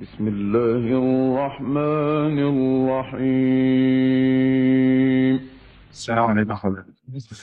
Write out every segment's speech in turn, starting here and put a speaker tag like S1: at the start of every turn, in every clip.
S1: بسم الله الرحمن الرحيم
S2: السلام عليكم حضرتك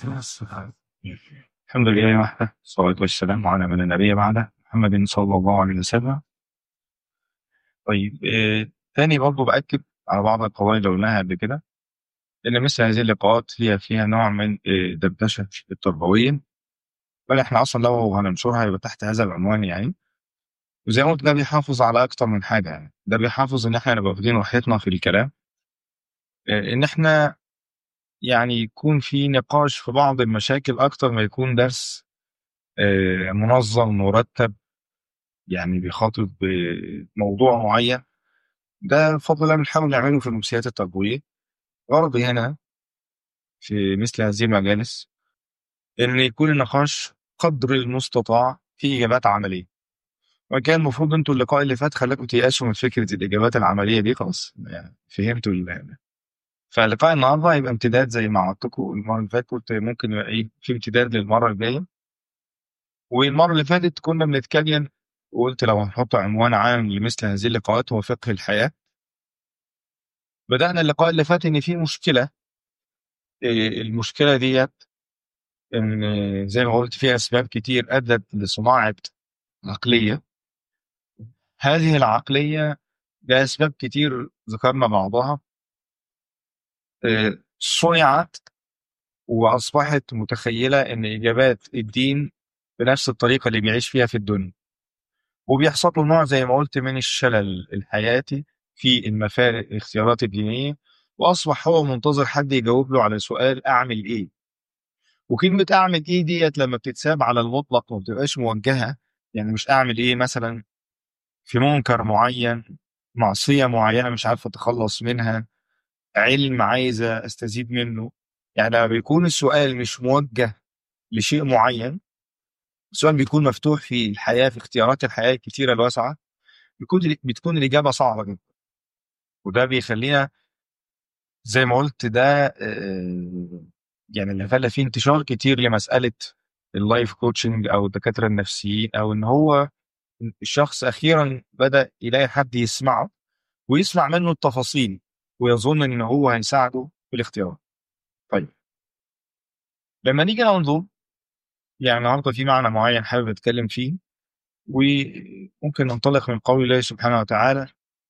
S2: الحمد لله وحده والصلاة والسلام على من النبي بعده محمد صلى الله عليه وسلم طيب آه، تاني برضه بأكد على بعض القواعد اللي قلناها قبل كده إن مثل هذه اللقاءات هي فيها نوع من آه، دردشة التربوية بل إحنا أصلا لو هننشرها يبقى تحت هذا العنوان يعني وزي ما قلت ده بيحافظ على أكتر من حاجة يعني ده بيحافظ إن إحنا نبقى واخدين راحتنا في الكلام آه، إن إحنا يعني يكون في نقاش في بعض المشاكل أكتر ما يكون درس آه، منظم مرتب يعني بيخاطب بموضوع معين ده بفضل الله بنحاول نعمله في الأمسيات التربوية غرضي هنا في مثل هذه المجالس إن يكون النقاش قدر المستطاع في إجابات عملية وكان المفروض انتوا اللقاء اللي فات خلاكم تيأسوا من فكرة الإجابات العملية دي خلاص يعني فهمتوا ال- فلقاء النهارده هيبقى امتداد زي ما عودتكم المرة اللي فاتت قلت ممكن يبقى إيه في امتداد للمرة الجاية والمرة اللي فاتت كنا بنتكلم وقلت لو هنحط عنوان عام لمثل هذه اللقاءات هو فقه الحياة بدأنا اللقاء اللي فات إن في مشكلة إيه، المشكلة ديت إن زي ما قلت في أسباب كتير أدت لصناعة عقلية هذه العقلية لأسباب كتير ذكرنا بعضها إيه، صنعت وأصبحت متخيلة إن إجابات الدين بنفس الطريقة اللي بيعيش فيها في الدنيا وبيحصل له نوع زي ما قلت من الشلل الحياتي في المفارق الاختيارات الدينية وأصبح هو منتظر حد يجاوب له على سؤال أعمل إيه وكلمة أعمل إيه ديت لما بتتساب على المطلق وما بتبقاش موجهة يعني مش أعمل إيه مثلا في منكر معين معصية معينة مش عارف أتخلص منها علم عايزة أستزيد منه يعني لما بيكون السؤال مش موجه لشيء معين السؤال بيكون مفتوح في الحياة في اختيارات الحياة الكتيرة الواسعة بيكون بتكون الإجابة صعبة جدا وده بيخلينا زي ما قلت ده آه، يعني اللي خلى فيه انتشار كتير لمسألة اللايف كوتشنج أو الدكاترة النفسيين أو إن هو الشخص أخيرا بدأ يلاقي حد يسمعه ويسمع منه التفاصيل ويظن إن هو هيساعده في الاختيار طيب لما نيجي ننظر يعني النهارده في معنى معين حابب اتكلم فيه وممكن ننطلق من قول الله سبحانه وتعالى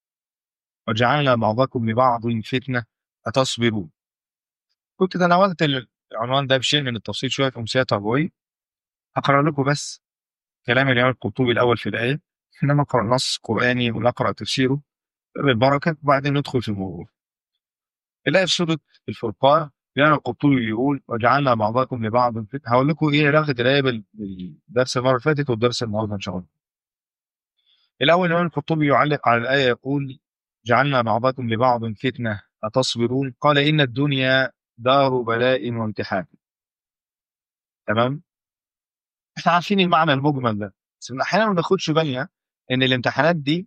S2: وجعلنا بعضكم لبعض فتنة أتصبرون كنت تناولت العنوان ده بشيء من التفصيل شوية في أمسية تربوية هقرأ لكم بس كلام الإمام القرطبي الأول في الآية إنما نقرأ نص قرآني ونقرأ تفسيره بالبركة وبعدين ندخل في الموضوع الآية في سورة الفرقان الإمام القرطبي بيقول وجعلنا بعضكم لبعض فتنة هقول لكم إيه علاقة الآية بال- بالدرس المرة اللي فاتت والدرس النهارده إن شاء الله الأول الإمام القرطبي يعلق على الآية يقول جعلنا بعضكم لبعض فتنة أتصبرون قال إن الدنيا دار بلاء وامتحان تمام احنا عارفين المعنى المجمل ده بس من احيانا ما بناخدش بالنا ان الامتحانات دي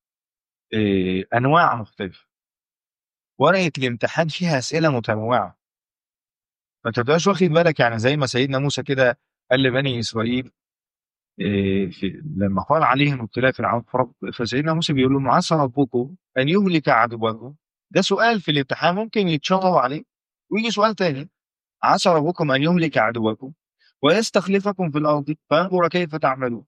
S2: اه انواع مختلفه ورقه الامتحان فيها اسئله متنوعه ما تبقاش واخد بالك يعني زي ما سيدنا موسى كده قال لبني اسرائيل اه في لما قال عليهم ابتلاء فرعون فرب فسيدنا موسى بيقول لهم عسى ربكم ان يهلك عدوكم ده سؤال في الامتحان ممكن يتشرب عليه ويجي سؤال تاني عسى ربكم ان يهلك عدوكم ويستخلفكم في الارض فينظر كيف تعملون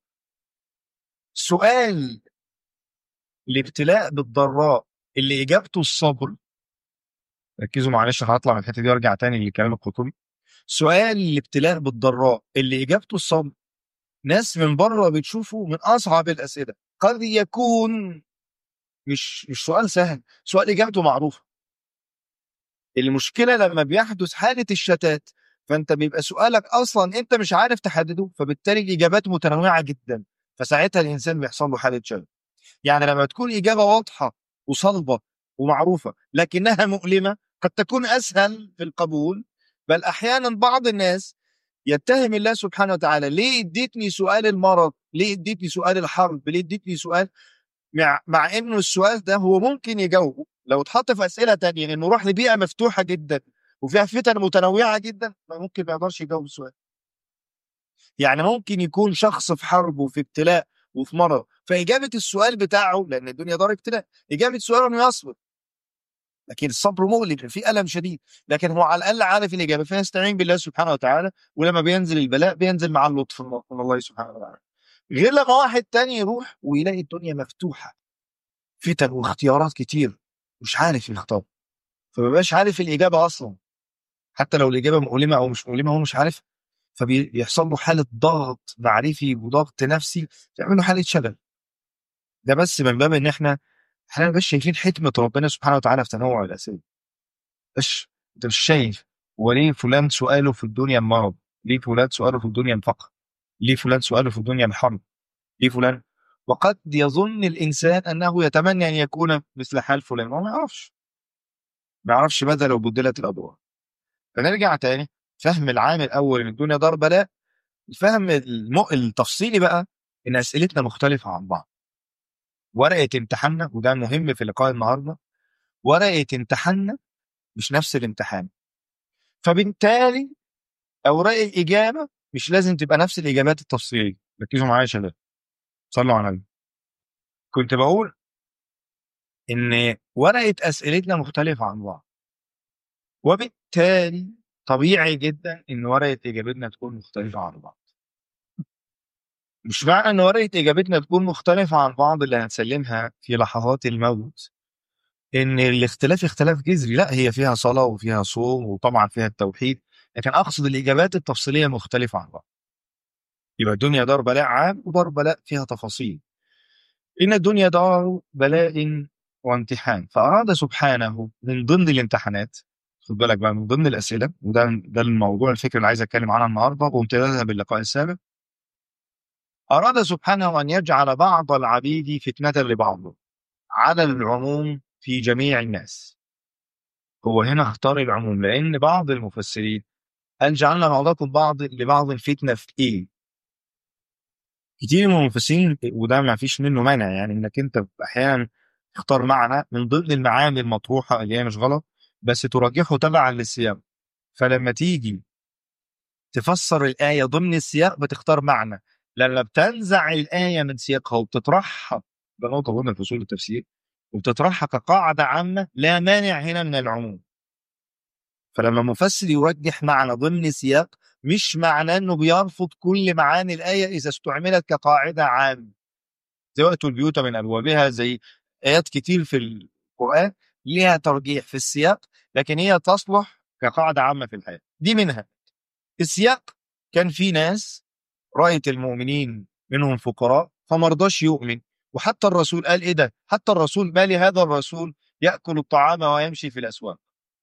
S2: سؤال الابتلاء بالضراء اللي اجابته الصبر ركزوا معلش هطلع من الحته دي وارجع تاني لكلام القرطبي سؤال الابتلاء بالضراء اللي اجابته الصبر ناس من بره بتشوفه من اصعب الاسئله قد يكون مش مش سؤال سهل سؤال اجابته معروفه المشكله لما بيحدث حاله الشتات فانت بيبقى سؤالك اصلا انت مش عارف تحدده فبالتالي الاجابات متنوعه جدا فساعتها الانسان بيحصل له حاله شلل يعني لما تكون اجابه واضحه وصلبه ومعروفه لكنها مؤلمه قد تكون اسهل في القبول بل احيانا بعض الناس يتهم الله سبحانه وتعالى ليه اديتني سؤال المرض ليه اديتني سؤال الحرب ليه اديتني سؤال مع, مع انه السؤال ده هو ممكن يجاوبه لو اتحط في اسئله تانية انه راح لبيئه مفتوحه جدا وفيها فتن متنوعه جدا ما ممكن ما يقدرش يجاوب السؤال يعني ممكن يكون شخص في حرب وفي ابتلاء وفي مرض فاجابه السؤال بتاعه لان الدنيا دار ابتلاء اجابه سؤاله انه يصبر لكن الصبر مؤلم في الم شديد لكن هو على الاقل عارف الاجابه فيستعين بالله سبحانه وتعالى ولما بينزل البلاء بينزل مع اللطف من الله سبحانه وتعالى غير لما واحد تاني يروح ويلاقي الدنيا مفتوحه فتن واختيارات كتير مش عارف يختار فمبقاش عارف الاجابه اصلا حتى لو الاجابه مؤلمه او مش مؤلمه هو مش عارف فبيحصل له حاله ضغط معرفي وضغط نفسي تعمل له حاله شلل ده بس من باب ان احنا احنا بس شايفين حكمه ربنا سبحانه وتعالى في تنوع الاسئله بس انت مش شايف هو ليه فلان سؤاله في الدنيا المرض ليه فلان سؤاله في الدنيا الفقر ليه فلان سؤاله في الدنيا الحرب ليه فلان وقد يظن الانسان انه يتمنى ان يكون مثل حال فلان هو ما يعرفش ما يعرفش ماذا لو بدلت الادوار فنرجع تاني فهم العام الاول ان الدنيا دار بلاء الفهم الم... التفصيلي بقى ان اسئلتنا مختلفه عن بعض ورقه امتحاننا وده مهم في لقاء النهارده ورقه امتحاننا مش نفس الامتحان فبالتالي اوراق الاجابه مش لازم تبقى نفس الاجابات التفصيليه ركزوا معايا يا شباب صلوا على النبي كنت بقول ان ورقه اسئلتنا مختلفه عن بعض وبالتالي طبيعي جدا ان ورقه اجابتنا تكون مختلفه عن بعض مش معنى ان ورقه اجابتنا تكون مختلفه عن بعض اللي هنسلمها في لحظات الموت ان الاختلاف اختلاف جذري لا هي فيها صلاه وفيها صوم وطبعا فيها التوحيد لكن اقصد الاجابات التفصيليه مختلفه عن بعض يبقى الدنيا دار بلاء عام ودار بلاء فيها تفاصيل ان الدنيا دار بلاء وامتحان فاراد سبحانه من ضمن الامتحانات خد بالك بقى من ضمن الاسئله وده ده الموضوع الفكره اللي عايز اتكلم عنها النهارده وامتدادها باللقاء السابق اراد سبحانه ان يجعل بعض العبيد فتنه لبعض على العموم في جميع الناس هو هنا اختار العموم لان بعض المفسرين قال جعلنا بعضكم بعض لبعض فتنه في ايه كتير من المفسرين وده ما فيش منه مانع يعني انك انت احيانا تختار معنى من ضمن المعاني المطروحه اللي هي مش غلط بس ترجحه تبعا للسياق فلما تيجي تفسر الآية ضمن السياق بتختار معنى لما بتنزع الآية من سياقها وبتطرحها ده نقطة مهمة في أصول التفسير وبتطرحها كقاعدة عامة لا مانع هنا من العموم فلما مفسر يرجح معنى ضمن سياق مش معناه انه بيرفض كل معاني الآية إذا استعملت كقاعدة عامة زي وقت البيوت من أبوابها زي آيات كتير في القرآن ليها ترجيح في السياق لكن هي تصلح كقاعدة عامة في الحياة دي منها السياق كان في ناس رأيت المؤمنين منهم فقراء فما رضاش يؤمن وحتى الرسول قال ايه ده حتى الرسول ما لهذا الرسول يأكل الطعام ويمشي في الأسواق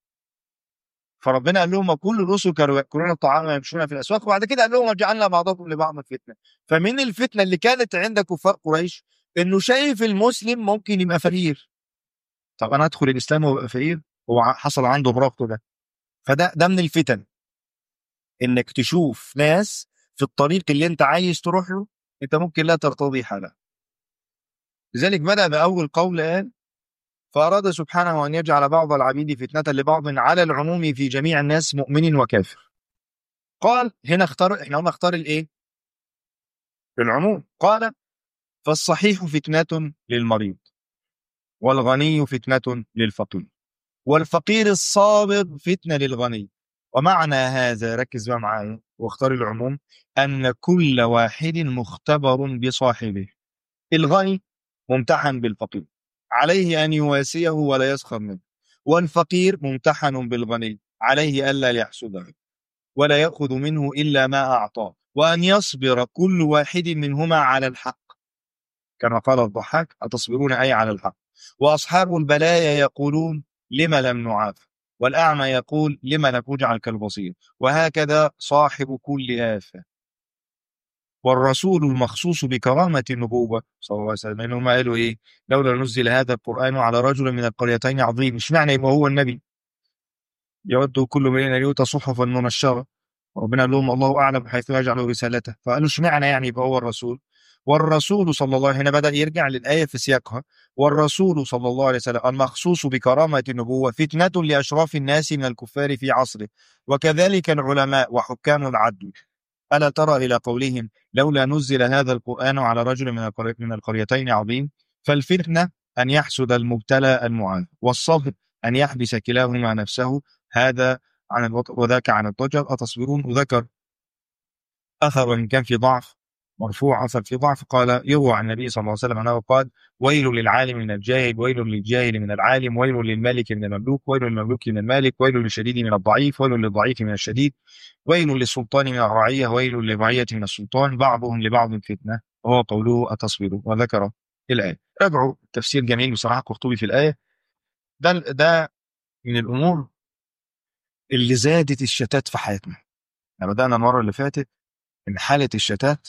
S2: فربنا قال لهم كل الرسل كانوا ياكلون الطعام ويمشون في الاسواق وبعد كده قال لهم وجعلنا بعضكم لبعض فتنه فمن الفتنه اللي كانت عند كفار قريش انه شايف المسلم ممكن يبقى فقير طب انا ادخل الاسلام وابقى فقير هو حصل عنده برغبته ده فده ده من الفتن انك تشوف ناس في الطريق اللي انت عايز تروح له انت ممكن لا ترتضي حاله لذلك بدا باول قول قال فاراد سبحانه ان يجعل بعض العبيد فتنه لبعض على العموم في جميع الناس مؤمن وكافر قال هنا اختار احنا قلنا اختار الايه العموم قال فالصحيح فتنه للمريض والغني فتنة للفقير والفقير الصابر فتنة للغني ومعنى هذا ركز بقى معايا واختار العموم أن كل واحد مختبر بصاحبه الغني ممتحن بالفقير عليه أن يواسيه ولا يسخر منه والفقير ممتحن بالغني عليه ألا يحسده ولا يأخذ منه إلا ما أعطاه وأن يصبر كل واحد منهما على الحق كما قال الضحاك أتصبرون أي على الحق وأصحاب البلايا يقولون لما لم نعاف والأعمى يقول لما لم نجعل كالبصير وهكذا صاحب كل آفة والرسول المخصوص بكرامة النبوة صلى الله عليه وسلم إنهم قالوا إيه لولا نزل هذا القرآن على رجل من القريتين عظيم مش معنى يبقى هو النبي يود كل من أن يؤتى صحفا منشرة ربنا قال لهم الله أعلم حيث يجعل رسالته فقالوا اشمعنى يعني يبقى هو الرسول والرسول صلى الله عليه هنا بدأ يرجع للآية في سياقها والرسول صلى الله عليه وسلم المخصوص بكرامة النبوة فتنة لأشراف الناس من الكفار في عصره وكذلك العلماء وحكام العدل ألا ترى إلى قولهم لولا نزل هذا القرآن على رجل من القري- من القريتين عظيم فالفتنة أن يحسد المبتلى المعاذ والصبر أن يحبس كلاهما نفسه هذا عن الوطر وذاك عن الضجر أتصبرون وذكر أثر وإن كان في ضعف مرفوع أثر في ضعف قال يروى عن النبي صلى الله عليه وسلم أنه قال ويل للعالم من الجاهل ويل للجاهل من العالم ويل للملك من المملوك ويل للمملوك من المالك ويل للشديد من الضعيف ويل للضعيف من الشديد ويل للسلطان من الرعية ويل للرعية من السلطان بعضهم لبعض فتنة وهو قوله أتصبروا وذكر الآية راجعوا تفسير جميل بصراحة قرطبي في الآية ده ده من الأمور اللي زادت الشتات في حياتنا يعني بدأنا المرة اللي فاتت إن حالة الشتات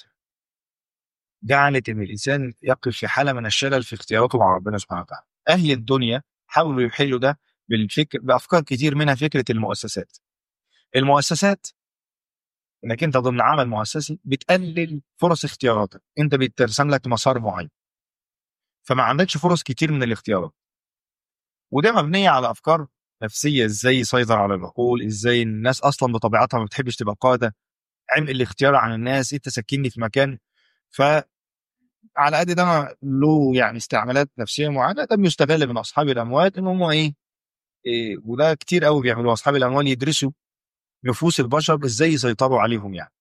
S2: جعلت إن الإنسان يقف في حالة من الشلل في اختياراته مع ربنا سبحانه وتعالى أهل الدنيا حاولوا يحلوا ده بالفكر بأفكار كتير منها فكرة المؤسسات المؤسسات انك انت ضمن عمل مؤسسي بتقلل فرص اختياراتك انت بترسم لك مسار معين فما عندكش فرص كتير من الاختيارات وده مبنيه على افكار نفسيه ازاي يسيطر على العقول ازاي الناس اصلا بطبيعتها ما بتحبش تبقى قاده عمق الاختيار عن الناس انت سكنني في مكان ف على قد ده ما له يعني استعمالات نفسيه معينه ده بيستغل من اصحاب الاموال ان هم ايه, إيه وده كتير قوي بيعملوا اصحاب الاموال يدرسوا نفوس البشر ازاي يسيطروا عليهم يعني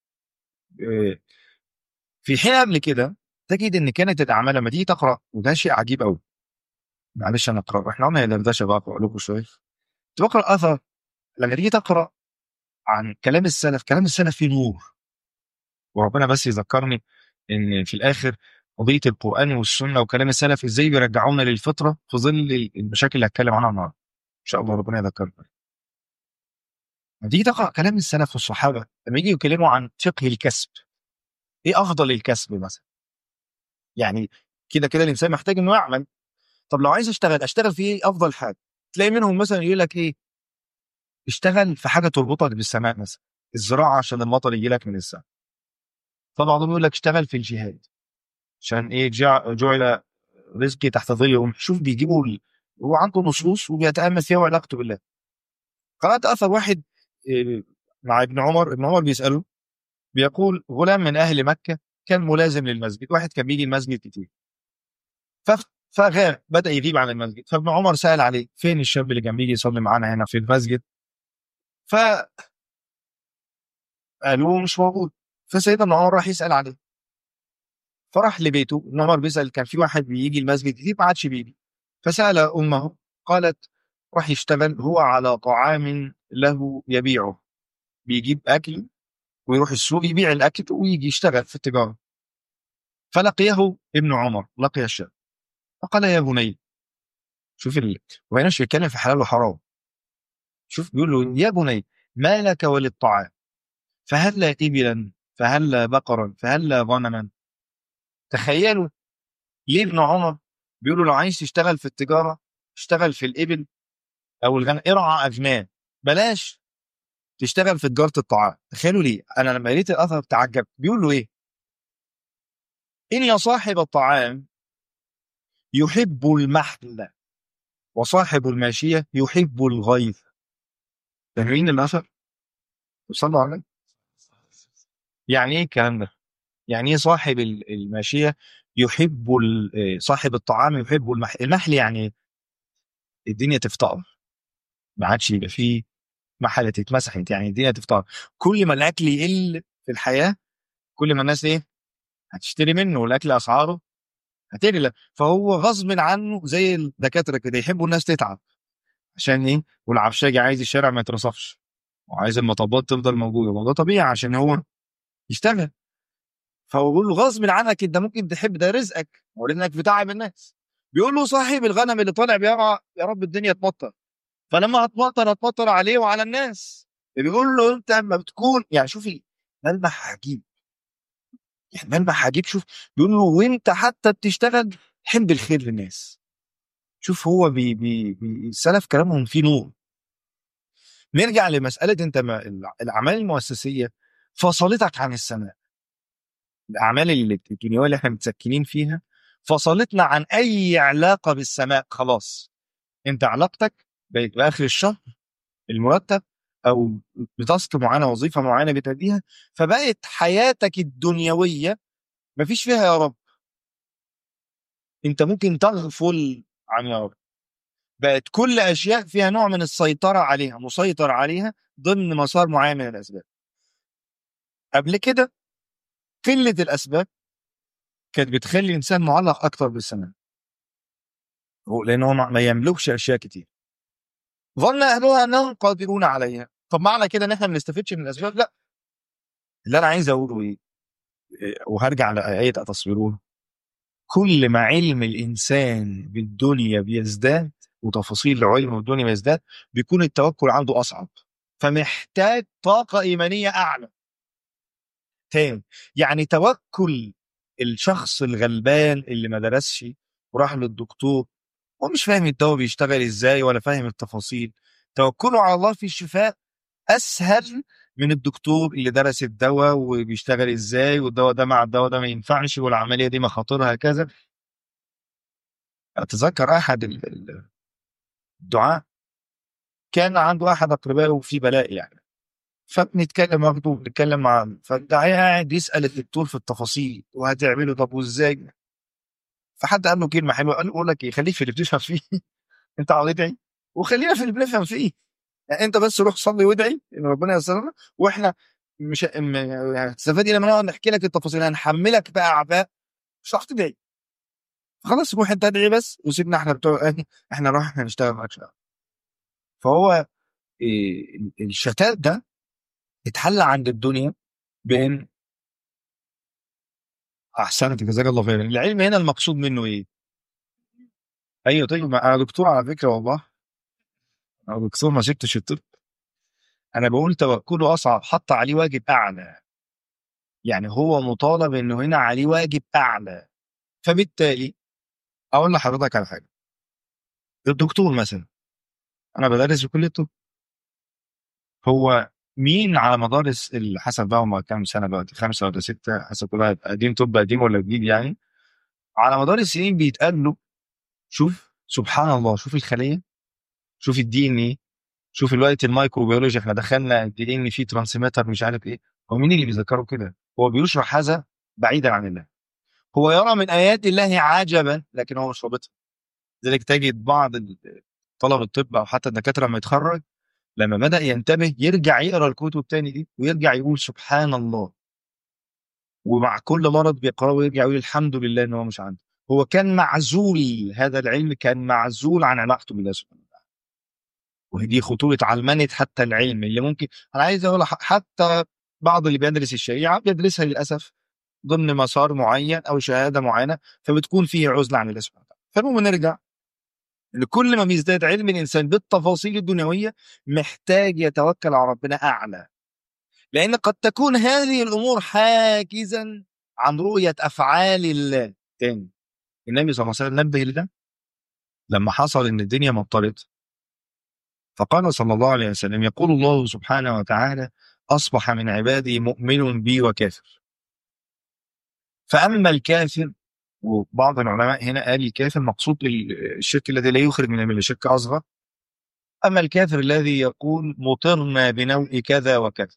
S2: إيه في حين قبل كده تجد ان كانت الاعمال لما تيجي تقرا وده شيء عجيب قوي معلش انا اقرا احنا قلنا دردشه بقى اقرا لكم شويه تقرا اثر لما تيجي تقرا عن كلام السلف كلام السلف فيه نور وربنا بس يذكرني ان في الاخر قضيه القران والسنه وكلام السلف ازاي بيرجعونا للفطره في ظل المشاكل اللي هتكلم عنها النهارده ان شاء الله ربنا يذكرنا لما تيجي تقرا كلام السلف والصحابه لما يجي يتكلموا عن فقه الكسب ايه افضل الكسب مثلا يعني كده كده الانسان محتاج انه يعمل طب لو عايز اشتغل اشتغل في ايه افضل حاجه تلاقي منهم مثلا يقول لك ايه اشتغل في حاجه تربطك بالسماء مثلا الزراعه عشان المطر يجي لك من السماء فبعضهم يقول لك اشتغل في الجهاد عشان ايه جع- جعل رزقي تحت ظل رمح شوف بيجيبوا ال- هو عنده نصوص وبيتامل فيها وعلاقته بالله قرات اثر واحد إيه، مع ابن عمر ابن عمر بيساله بيقول غلام من اهل مكه كان ملازم للمسجد واحد كان بيجي المسجد كتير ف- فغاب بدا يغيب عن المسجد فابن عمر سال عليه فين الشاب اللي كان بيجي يصلي معانا هنا في المسجد ف قالوا مش موجود فسيدنا ابن عمر راح يسال عليه فراح لبيته ابن عمر بيسال كان في واحد بيجي المسجد كتير ما عادش بيجي فسال امه قالت راح يشتغل هو على طعام له يبيعه بيجيب اكل ويروح السوق يبيع الاكل ويجي يشتغل في التجاره فلقيه ابن عمر لقي الشاب فقال يا بني شوف ال... وهنا مش بيتكلم في حلال وحرام شوف بيقول له يا بني ما لك وللطعام فهلا ابلا فهلا بقرا فهلا غنما تخيلوا ليه ابن عمر بيقول له لو عايز تشتغل في التجاره اشتغل في الابل او الغنم ارعى اغنام بلاش تشتغل في تجاره الطعام تخيلوا ليه انا لما قريت الاثر تعجبت بيقول له ايه ان يا صاحب الطعام يحب المحل وصاحب الماشيه يحب الغيظ فاهمين الاثر صلوا على النبي. يعني ايه الكلام ده يعني ايه صاحب ال- الماشيه يحب ال- إيه، صاحب الطعام يحب المحل المحل يعني إيه؟ الدنيا تفتقر ما عادش يبقى فيه محل اتمسحت يعني الدنيا تفتقر كل ما الاكل يقل في الحياه كل ما الناس ايه هتشتري منه والاكل اسعاره هتغلى فهو غصب عنه زي الدكاتره كده يحبوا الناس تتعب عشان ايه والعفشاجي عايز الشارع ما يترصفش وعايز المطبات تفضل موجوده وده طبيعي عشان هو يشتغل فهو بيقول له غصب عنك انت ممكن تحب ده رزقك ولانك بتعب الناس بيقول له صاحب الغنم اللي طالع بيرعى يا رب الدنيا تمطر فلما هتمطر هتمطر عليه وعلى الناس بيقول له انت لما بتكون يعني شوفي ملمح عجيب يعني ملمح عجيب شوف بيقول له وانت حتى بتشتغل حب الخير للناس شوف هو بي بي بي السلف كلامهم فيه نور نرجع لمساله انت ما الع- الاعمال المؤسسيه فصلتك عن السماء الاعمال اللي الدنيويه اللي احنا متسكنين فيها فصلتنا عن اي علاقه بالسماء خلاص انت علاقتك بقت باخر الشهر المرتب او بتاسك معينه وظيفه معينه بتأديها فبقت حياتك الدنيويه مفيش فيها يا رب انت ممكن تغفل عن يا رب بقت كل اشياء فيها نوع من السيطره عليها مسيطر عليها ضمن مسار معين من الاسباب قبل كده قله الاسباب كانت بتخلي الانسان معلق اكتر بالسماء هو لانه ما ما يملكش اشياء كتير ظن اهلها انهم قادرون عليها طب معنى كده ان احنا ما بنستفدش من الاسباب لا اللي انا عايز اقوله ايه إيه، وهرجع لايه اتصويرون كل ما علم الانسان بالدنيا بيزداد وتفاصيل علم الدنيا بيزداد بيكون التوكل عنده اصعب فمحتاج طاقه ايمانيه اعلى تاني يعني توكل الشخص الغلبان اللي ما درسش وراح للدكتور ومش فاهم الدواء بيشتغل ازاي ولا فاهم التفاصيل توكله على الله في الشفاء اسهل من الدكتور اللي درس الدواء وبيشتغل ازاي والدواء ده مع الدواء ده ما ينفعش والعمليه دي مخاطرها كذا اتذكر احد ال- ال- الدعاء كان عنده احد اقربائه في بلاء يعني فبنتكلم برضه بنتكلم مع فالداعية قاعد يسال الدكتور في التفاصيل وهتعمله طب وازاي فحد قال له كلمه حلوه قال له اقول لك ايه خليك في اللي بتفهم فيه انت عاوز تدعي وخلينا في اللي بنفهم فيه يعني انت بس روح صلي وادعي ان ربنا ييسرنا واحنا مش م- يعني هتستفاد ايه لما نقعد نحكي لك التفاصيل هنحملك بقى اعباء مش هتعرف تدعي خلاص روح انت ادعي بس وسيبنا احنا بتوع ايه احنا نروح احنا نشتغل معاك شغل فهو إيه ال- الشتات ده اتحل عند الدنيا بان احسنت جزاك الله خيرا العلم هنا المقصود منه ايه؟ ايوه طيب ما انا دكتور على فكره والله انا دكتور ما سبتش الطب انا بقول توكله اصعب حط عليه واجب اعلى يعني هو مطالب انه هنا عليه واجب اعلى فبالتالي اقول لحضرتك على حاجه الدكتور مثلا انا بدرس في كليه الطب هو مين على مدار الس- ال- حسب بقى هم كام سنه دلوقتي خمسه ولا سته حسب كل واحد قديم طب قديم ولا جديد يعني على مدار السنين بيتقال له شوف سبحان الله شوف الخليه شوف الدي ان ايه شوف الوقت الميكروبيولوجي احنا دخلنا قد ايه ان في ترانسميتر مش عارف ايه هو مين اللي بيذكره كده هو بيشرح هذا بعيدا عن الله هو يرى من ايات الله عجبا لكن هو مش رابطها لذلك تجد بعض ال- طلب الطب او حتى الدكاتره لما يتخرج لما بدا ينتبه يرجع يقرا الكتب تاني دي ويرجع يقول سبحان الله ومع كل مرض بيقراه ويرجع يقول الحمد لله ان هو مش عنده هو كان معزول هذا العلم كان معزول عن علاقته بالله سبحانه وتعالى ودي خطوره علمنه حتى العلم اللي ممكن انا عايز اقول ح- حتى بعض اللي بيدرس الشريعه بيدرسها للاسف ضمن مسار معين او شهاده معينه فبتكون فيه عزله عن الله سبحانه وتعالى فالمهم نرجع لكل ما بيزداد علم الانسان بالتفاصيل الدنيويه محتاج يتوكل على ربنا اعلى لان قد تكون هذه الامور حاجزا عن رؤيه افعال الله تاني النبي صلى الله عليه وسلم نبه لده لما حصل ان الدنيا مطرت فقال صلى الله عليه وسلم يقول الله سبحانه وتعالى اصبح من عبادي مؤمن بي وكافر فاما الكافر وبعض العلماء هنا قال الكافر مقصود ال- الشرك الذي لا يخرج من المله شرك اصغر اما الكافر الذي يقول مطرنا بنوء كذا وكذا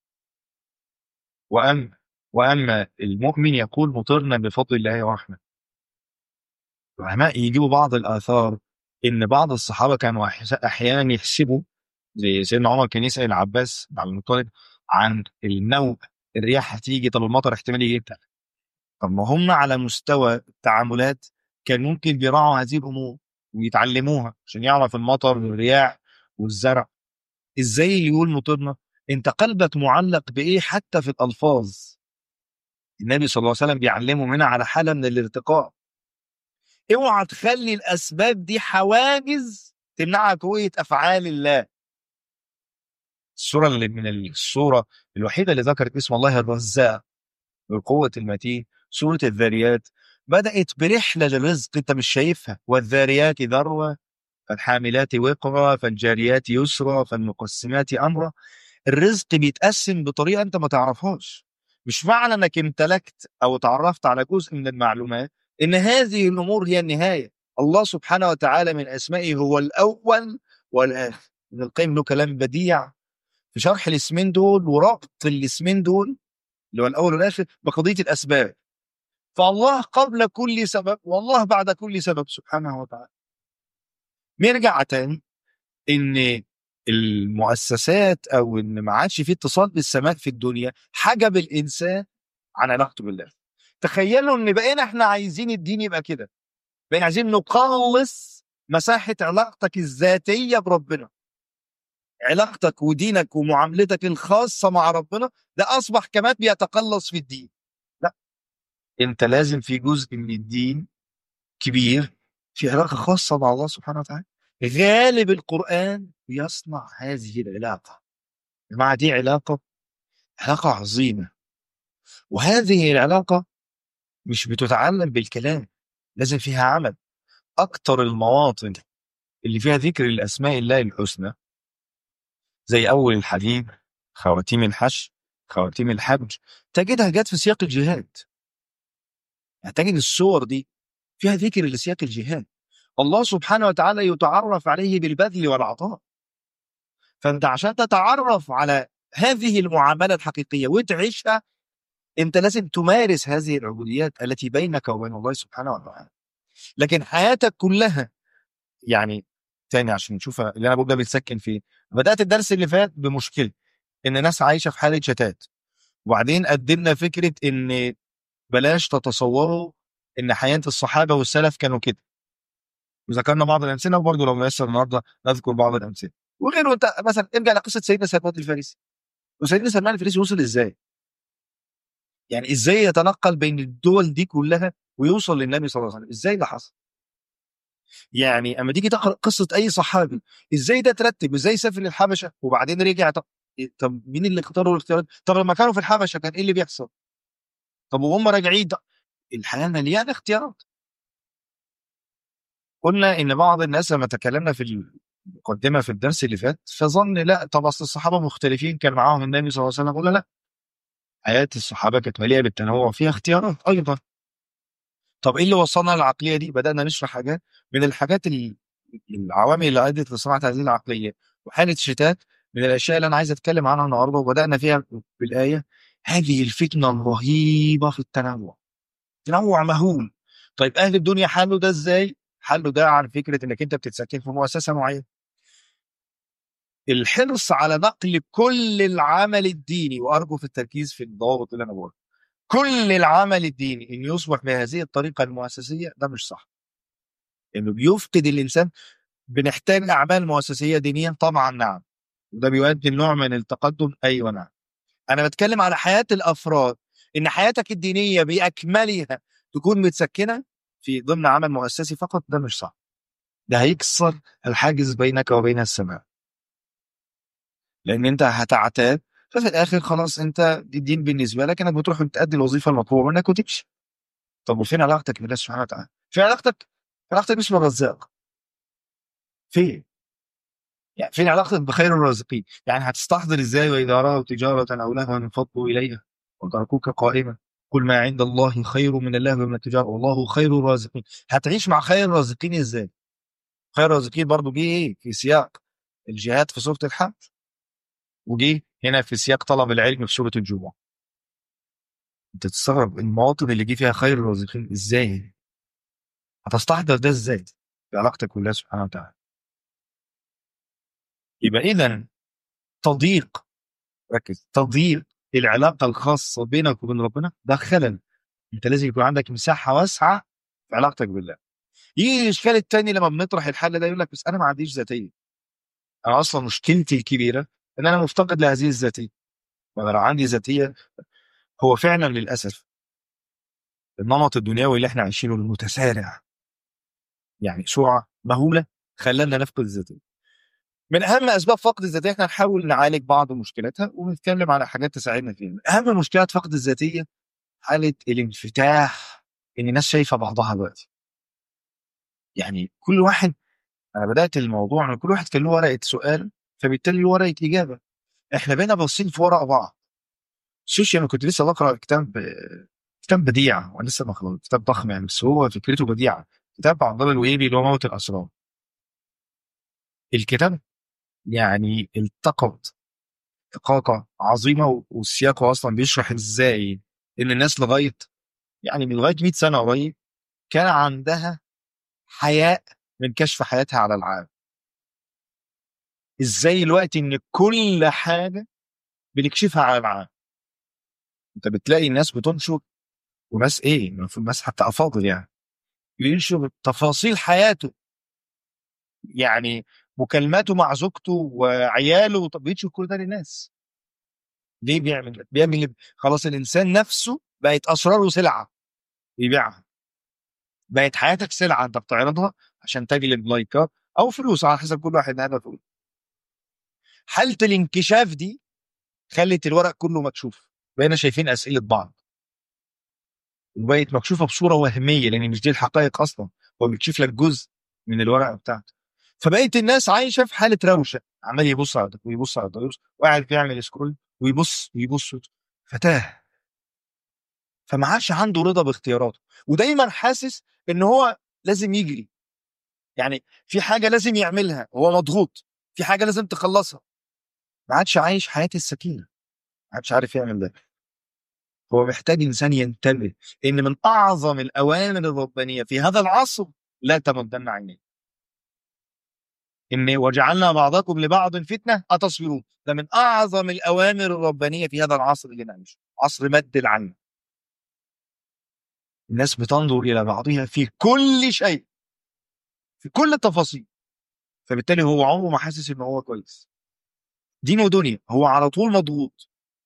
S2: واما واما المؤمن يقول مطرنا بفضل الله ورحمته العلماء يجيبوا بعض الاثار ان بعض الصحابه كانوا أحس- احيانا يحسبوا زي سيدنا عمر كان يسال العباس بن عبد المطلب عن النوء الرياح هتيجي طب المطر احتمال يجي امتى طب ما هم على مستوى التعاملات كان ممكن بيراعوا هذه الامور ويتعلموها عشان يعرف المطر والرياح والزرع ازاي يقول مطرنا انت قلبك معلق بايه حتى في الالفاظ النبي صلى الله عليه وسلم بيعلمهم هنا على حاله من الارتقاء اوعى تخلي الاسباب دي حواجز تمنعك رؤيه افعال الله السوره اللي من السوره الوحيده اللي ذكرت اسم الله الرزاق والقوه المتين سوره الذاريات بدات برحله للرزق انت مش شايفها والذاريات ذروه فالحاملات وقرا فالجاريات يسرا فالمقسمات امرا الرزق بيتقسم بطريقه انت ما تعرفهاش مش معنى انك امتلكت او تعرفت على جزء من المعلومات ان هذه الامور هي النهايه الله سبحانه وتعالى من اسمائه هو الاول والاخر ابن القيم له كلام بديع في شرح الاسمين دول وربط الاسمين دول اللي هو الاول والاخر بقضيه الاسباب فالله قبل كل سبب والله بعد كل سبب سبحانه وتعالى نرجع تاني ان المؤسسات او ان ما عادش في اتصال بالسماء في الدنيا حجب الانسان عن علاقته بالله تخيلوا ان بقينا احنا عايزين الدين يبقى كده بقينا عايزين نقلص مساحه علاقتك الذاتيه بربنا علاقتك ودينك ومعاملتك الخاصه مع ربنا ده اصبح كمان بيتقلص في الدين لا انت لازم في جزء من الدين كبير في علاقه خاصه مع الله سبحانه وتعالى غالب القران يصنع هذه العلاقه يا جماعه دي علاقه علاقه عظيمه وهذه العلاقه مش بتتعلم بالكلام لازم فيها عمل اكتر المواطن اللي فيها ذكر الاسماء الله الحسنى زي اول الحديث خواتيم الحش خواتيم الحج تجدها جت في سياق الجهاد يعني تجد الصور دي فيها ذكر لسياق الجهاد الله سبحانه وتعالى يتعرف عليه بالبذل والعطاء فانت عشان تتعرف على هذه المعامله الحقيقيه وتعيشها انت لازم تمارس هذه العبوديات التي بينك وبين الله سبحانه وتعالى لكن حياتك كلها يعني تاني عشان نشوف اللي انا بقول ده بيتسكن فين بدات الدرس اللي فات بمشكله ان ناس عايشه في حاله شتات وبعدين قدمنا فكره ان بلاش تتصوروا ان حياه الصحابه والسلف كانوا كده وذكرنا بعض الامثله وبرضه لو ميسر النهارده نذكر بعض الامثله وغيره انت مثلا ارجع لقصه سيدنا سلمان الفارسي وسيدنا سلمان الفارسي وصل ازاي؟ يعني ازاي يتنقل بين الدول دي كلها ويوصل للنبي صلى الله عليه وسلم ازاي ده حصل يعني اما تيجي تقرا قصه اي صحابي ازاي ده ترتب ازاي سافر للحبشه وبعدين رجع طب, طب مين اللي اختاروا الاختيارات طب لما كانوا في الحبشه كان ايه اللي بيحصل طب وهم راجعين طب الحياه مليانه اختيارات قلنا ان بعض الناس لما تكلمنا في المقدمه في الدرس اللي فات فظن لا طب اصل الصحابه مختلفين كان معاهم النبي صلى الله عليه وسلم قلنا لا حياه الصحابه كانت مليئه بالتنوع فيها اختيارات ايضا طب ايه اللي وصلنا للعقليه دي بدانا نشرح حاجات من الحاجات ال- العوامل اللي ادت لصناعه هذه العقليه وحاله الشتات من الاشياء اللي انا عايز اتكلم عنها النهارده وبدانا فيها بالايه هذه الفتنه الرهيبه في التنوع تنوع مهول طيب اهل الدنيا حلوا ده ازاي حلوا ده عن فكره انك انت بتتسكن في مؤسسه معينه الحرص على نقل كل العمل الديني وارجو في التركيز في الضوابط اللي انا بقولها كل العمل الديني ان يصبح بهذه الطريقه المؤسسيه ده مش صح انه بيفقد الانسان بنحتاج اعمال مؤسسيه دينيه طبعا نعم وده بيؤدي لنوع من التقدم ايوه نعم انا بتكلم على حياه الافراد ان حياتك الدينيه باكملها تكون متسكنه في ضمن عمل مؤسسي فقط ده مش صح ده هيكسر الحاجز بينك وبين السماء لان انت هتعتاد ففي الاخر خلاص انت الدين بالنسبه لك انك بتروح تأدي الوظيفه المطلوبه منك وتمشي طب وفين علاقتك بالله سبحانه وتعالى؟ فين علاقتك؟ علاقتك باسم الرزاق فين؟ يعني فين علاقتك بخير الرازقين؟ يعني هتستحضر ازاي واذا راوا تجاره او لهوا انفضوا اليها وتركوك قائما قل ما عند الله خير من الله ومن التجاره والله خير الرازقين هتعيش مع خير الرازقين ازاي؟ خير الرازقين برضه جه ايه؟ في سياق الجهاد في سوره الحج وجه هنا في سياق طلب العلم في سوره الجمعه انت تستغرب المواطن اللي جه فيها خير الرازقين ازاي؟ هتستحضر ده ازاي؟ في علاقتك بالله سبحانه وتعالى يبقى اذا تضييق ركز تضييق العلاقه الخاصه بينك وبين ربنا ده خلل انت لازم يكون عندك مساحه واسعه في علاقتك بالله يجي الاشكال الثاني لما بنطرح الحل ده يقول لك بس انا ما عنديش ذاتيه انا اصلا مشكلتي الكبيره ان انا مفتقد لهذه الذاتيه وانا لو عندي ذاتيه هو فعلا للاسف النمط الدنيوي اللي احنا عايشينه المتسارع يعني سرعه مهوله خلانا نفقد الذاتيه من اهم اسباب فقد الذاتيه احنا نحاول نعالج بعض مشكلاتها ونتكلم على حاجات تساعدنا فيها من اهم مشكلات فقد الذاتيه حاله الانفتاح ان الناس شايفه بعضها دلوقتي يعني كل واحد انا بدات الموضوع ان كل واحد كان له ورقه سؤال فبالتالي له ورقه اجابه احنا بقينا باصين في ورق بعض السوشيال انا كنت لسه بقرا كتاب كتاب بديع ولسه ما خلص كتاب ضخم يعني بس هو فكرته بديعه كتاب عبد الله الوهيبي اللي هو موت الاسرار الكتاب يعني التقط إقاقة عظيمة و- والسياق هو أصلا بيشرح إزاي إن الناس لغاية يعني من لغاية 100 سنة قريب كان عندها حياء من كشف حياتها على العالم إزاي الوقت إن كل حاجة بنكشفها على العالم أنت بتلاقي الناس بتنشر وناس إيه المفروض ناس حتى أفاضل يعني بينشر تفاصيل حياته يعني مكالماته مع زوجته وعياله طب بينشر كل ده للناس ليه بيعمل كده؟ بيعمل خلاص الانسان نفسه بقت اسراره سلعه يبيعها بقت حياتك سلعه انت بتعرضها عشان تجلب لايكات او فلوس على حسب كل واحد هدفه حاله الانكشاف دي خلت الورق كله مكشوف بقينا شايفين اسئله بعض وبقت مكشوفه بصوره وهميه لان مش دي الحقائق اصلا هو بيكشف لك جزء من الورقه بتاعته فبقيت الناس عايشه في حاله روشه عمال يبص على ده ويبص على ده ويبص وقاعد بيعمل سكرول ويبص ويبص فتاه فما عادش عنده رضا باختياراته ودايما حاسس ان هو لازم يجري يعني في حاجه لازم يعملها هو مضغوط في حاجه لازم تخلصها ما عادش عايش حياه السكينه ما عادش عارف يعمل ده هو محتاج انسان ينتبه ان من اعظم الاوامر الربانيه في هذا العصر لا تمدن عينيك ان وجعلنا بعضكم لبعض فتنه اتصبرون ده من اعظم الاوامر الربانيه في هذا العصر اللي نعيشه عصر مد العين الناس بتنظر الى بعضها في كل شيء في كل التفاصيل فبالتالي هو عمره ما حاسس ان هو كويس دين ودنيا هو على طول مضغوط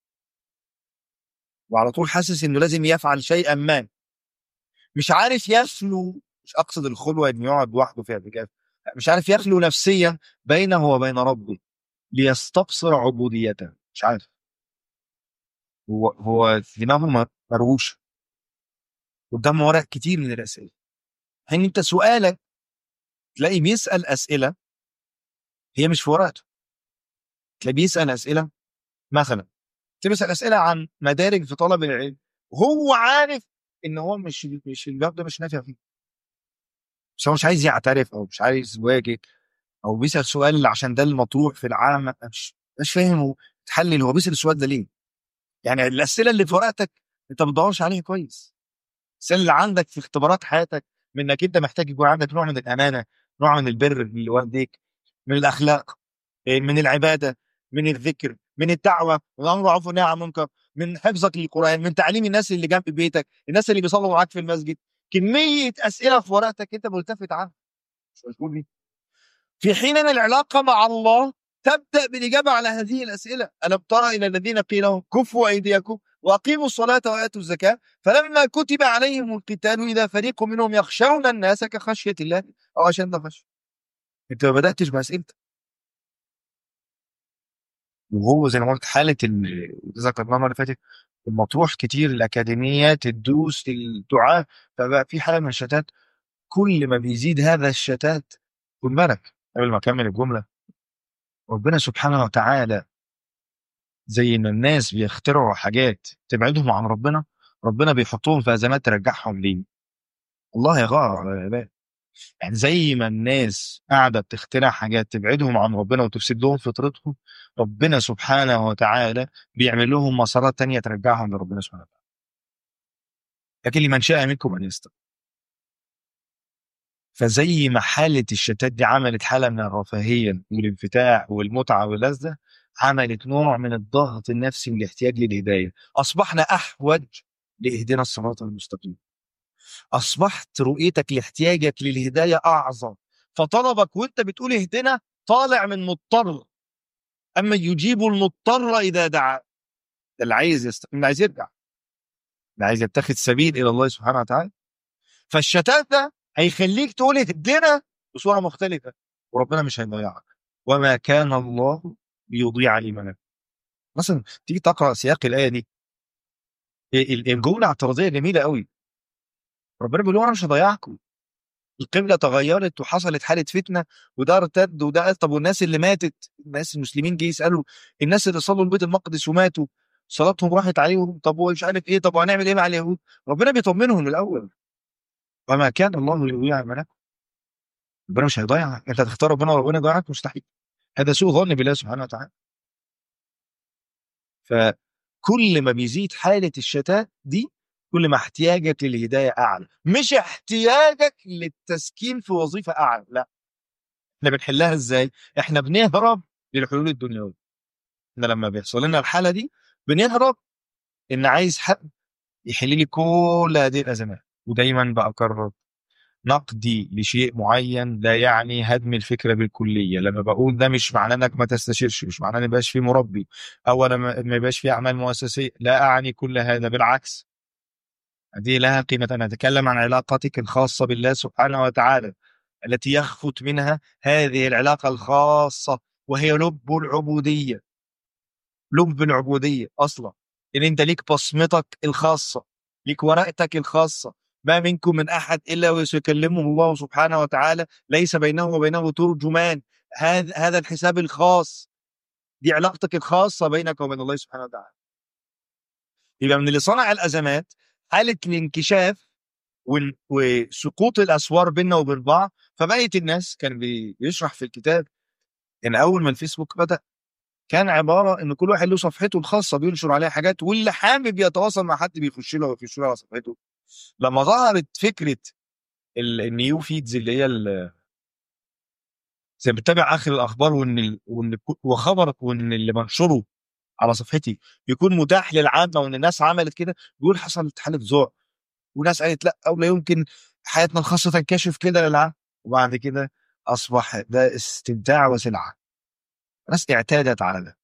S2: وعلى طول حاسس انه لازم يفعل شيئا ما مش عارف يخلو مش اقصد الخلوه ان يقعد لوحده في اعتكاف لا، مش عارف يخلو نفسيا بينه وبين ربه ليستبصر عبوديته مش عارف هو هو دماغه م- مروشه قدامه ورق كتير من الاسئله حين انت سؤالك تلاقي بيسال اسئله هي مش في ورقته تلاقيه بيسال اسئله مثلا تلاقيه بيسال اسئله عن مدارج في طلب العلم وهو عارف ان هو مش مش الباب ده مش نافع فيه بس هو مش عايز يعترف او مش عايز يواجه او بيسال سؤال عشان ده المطروح في العالم مش مش فاهم هو تحلل هو بيسال السؤال ده ليه يعني الاسئله اللي في ورقتك انت ما بتدورش عليها كويس الاسئله اللي عندك في اختبارات حياتك من انك انت محتاج يكون عندك نوع من الامانه نوع من البر لوالديك من الاخلاق إيه، من العباده من الذكر من الدعوه من الامر بالمعروف والنهي عن المنكر من حفظك للقران من تعليم الناس اللي جنب بيتك الناس اللي بيصلوا معاك في المسجد كميه اسئله في ورقتك انت ملتفت عنها مش مشغول بيها في حين ان العلاقه مع الله تبدا بالاجابه على هذه الاسئله الم ترى الى الذين قيل لهم كفوا ايديكم واقيموا الصلاه واتوا الزكاه فلما كتب عليهم القتال اذا فريق منهم يخشون الناس كخشيه الله او اشد خشيه انت ما بداتش باسئلتك وهو زي ما قلت حاله ال- ذكرناها المره اللي فاتت المطروح كتير الاكاديميات تدوس الدعاء فبقى في حاله من الشتات كل ما بيزيد هذا الشتات خد بالك قبل ما اكمل الجمله ربنا سبحانه وتعالى زي ما الناس بيخترعوا حاجات تبعدهم عن ربنا ربنا بيحطهم في ازمات ترجعهم ليه الله يغار على العباد يعني زي ما الناس قاعده بتخترع حاجات تبعدهم عن ربنا وتفسد لهم فطرتهم ربنا سبحانه وتعالى بيعمل لهم مسارات تانية ترجعهم لربنا سبحانه وتعالى لكن لمن شاء منكم ان يستقيم فزي ما حالة الشتات دي عملت حالة من الرفاهية والانفتاح والمتعة واللذة عملت نوع من الضغط النفسي والاحتياج للهداية أصبحنا أحوج لإهدنا الصراط المستقيم أصبحت رؤيتك لاحتياجك للهداية أعظم فطلبك وانت بتقول اهدنا طالع من مضطر أما يجيب المضطر إذا دعا ده اللي عايز يست... اللي عايز يرجع اللي عايز يتخذ سبيل إلى الله سبحانه وتعالى فالشتات ده هيخليك تقول اهدنا بصوره مختلفه وربنا مش هيضيعك وما كان الله ليضيع ايمانك مثلا تيجي تقرا سياق الايه دي ال- الجمله اعتراضيه جميله قوي ربنا بيقول انا مش هضيعكم القبله تغيرت وحصلت حاله فتنه وده ارتد وده قال طب والناس اللي ماتت الناس المسلمين جه يسالوا الناس اللي صلوا البيت المقدس وماتوا صلاتهم راحت عليهم طب ومش عارف ايه طب وهنعمل ايه مع اليهود ربنا بيطمنهم من الاول وما كان الله ليضيع ايمانكم ربنا مش هيضيعك انت هتختار ربنا وربنا يضيعك مستحيل هذا سوء ظن بالله سبحانه وتعالى فكل ما بيزيد حاله الشتات دي كل ما احتياجك للهدايه اعلى مش احتياجك للتسكين في وظيفه اعلى لا احنا بنحلها ازاي احنا بنهرب للحلول الدنيويه احنا لما بيحصل لنا الحاله دي بنهرب ان عايز حد يحل لي كل هذه الازمات ودايما بكرر نقدي لشيء معين لا يعني هدم الفكره بالكليه لما بقول ده مش معناه انك ما تستشيرش مش معناه ان ما يبقاش في مربي او أنا ما ما يبقاش في اعمال مؤسسيه لا اعني كل هذا بالعكس هذه لها قيمه انا اتكلم عن علاقتك الخاصه بالله سبحانه وتعالى التي يخفت منها هذه العلاقه الخاصه وهي لب العبوديه لب العبوديه اصلا ان انت ليك بصمتك الخاصه ليك ورقتك الخاصه ما منكم من احد الا وسيكلمه الله سبحانه وتعالى ليس بينه وبينه ترجمان هذا هذا الحساب الخاص دي علاقتك الخاصه بينك وبين الله سبحانه وتعالى يبقى من اللي صنع الازمات حاله الانكشاف وال- وسقوط الاسوار بيننا وبين بعض فبقيت الناس كان بي- بيشرح في الكتاب ان اول ما الفيسبوك بدا كان عباره ان كل واحد له صفحته الخاصه بينشر عليها حاجات واللي حابب يتواصل مع حد بيخش له ويخش له على صفحته لما ظهرت فكره ال- النيو فيدز اللي هي ال- زي بتتابع اخر الاخبار وان ال- وان كو- وخبرك وان اللي منشره على صفحتي يكون متاح للعامه وان الناس عملت كده بيقول حصلت حاله ذوق وناس قالت لا او لا يمكن حياتنا الخاصه تنكشف كده للعام وبعد كده اصبح ده استمتاع وسلعه ناس اعتادت على ده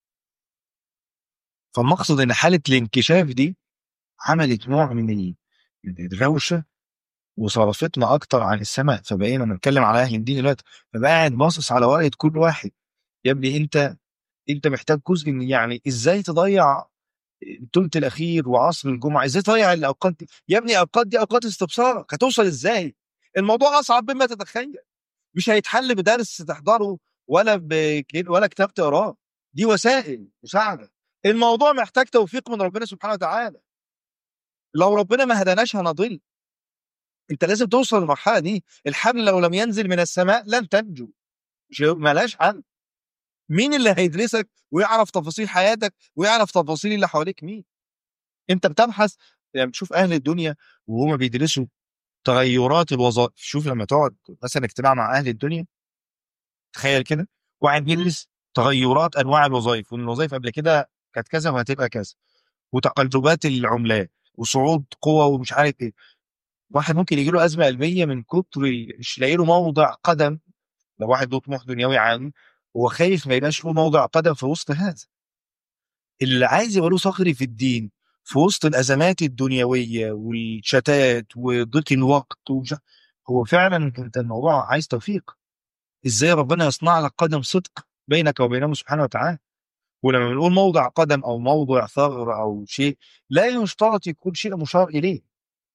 S2: فالمقصد ان حاله الانكشاف دي عملت نوع من ال- من الروشه وصرفتنا اكتر عن السماء فبقينا نتكلم على اهل الدين دلوقتي فبقى قاعد باصص على ورقه كل واحد يا ابني انت انت محتاج جزء من يعني ازاي تضيع الثلث الاخير وعصر الجمعه ازاي تضيع الاوقات دي يا ابني اوقات دي اوقات استبصارك هتوصل ازاي الموضوع اصعب مما تتخيل مش هيتحل بدرس تحضره ولا بك... ولا كتاب تقراه دي وسائل مساعده الموضوع محتاج توفيق من ربنا سبحانه وتعالى لو ربنا ما هداناش هنضل انت لازم توصل للمرحله دي الحبل لو لم ينزل من السماء لن تنجو مش ملاش حل مين اللي هيدرسك ويعرف تفاصيل حياتك ويعرف تفاصيل اللي حواليك مين انت بتبحث يعني بتشوف اهل الدنيا وهما بيدرسوا تغيرات الوظائف شوف لما تقعد مثلا اجتماع مع اهل الدنيا تخيل كده واحد بيدرس تغيرات انواع الوظائف وان الوظائف قبل كده كانت كذا وهتبقى كذا وتقلبات العملات وصعود قوة ومش عارف ايه واحد ممكن يجي له ازمه قلبيه من كتر مش لاقي له موضع قدم لو واحد له طموح دنيوي عام هو خايف ما يبقاش له موضع قدم في وسط هذا اللي عايز يبقى له صخري في الدين في وسط الازمات الدنيويه والشتات وضيق الوقت ومش هو فعلا انت الموضوع عايز توفيق ازاي ربنا يصنع لك قدم صدق بينك وبينه سبحانه وتعالى ولما بنقول موضع قدم او موضع ثغر او شيء لا يشترط يكون شيء مشار اليه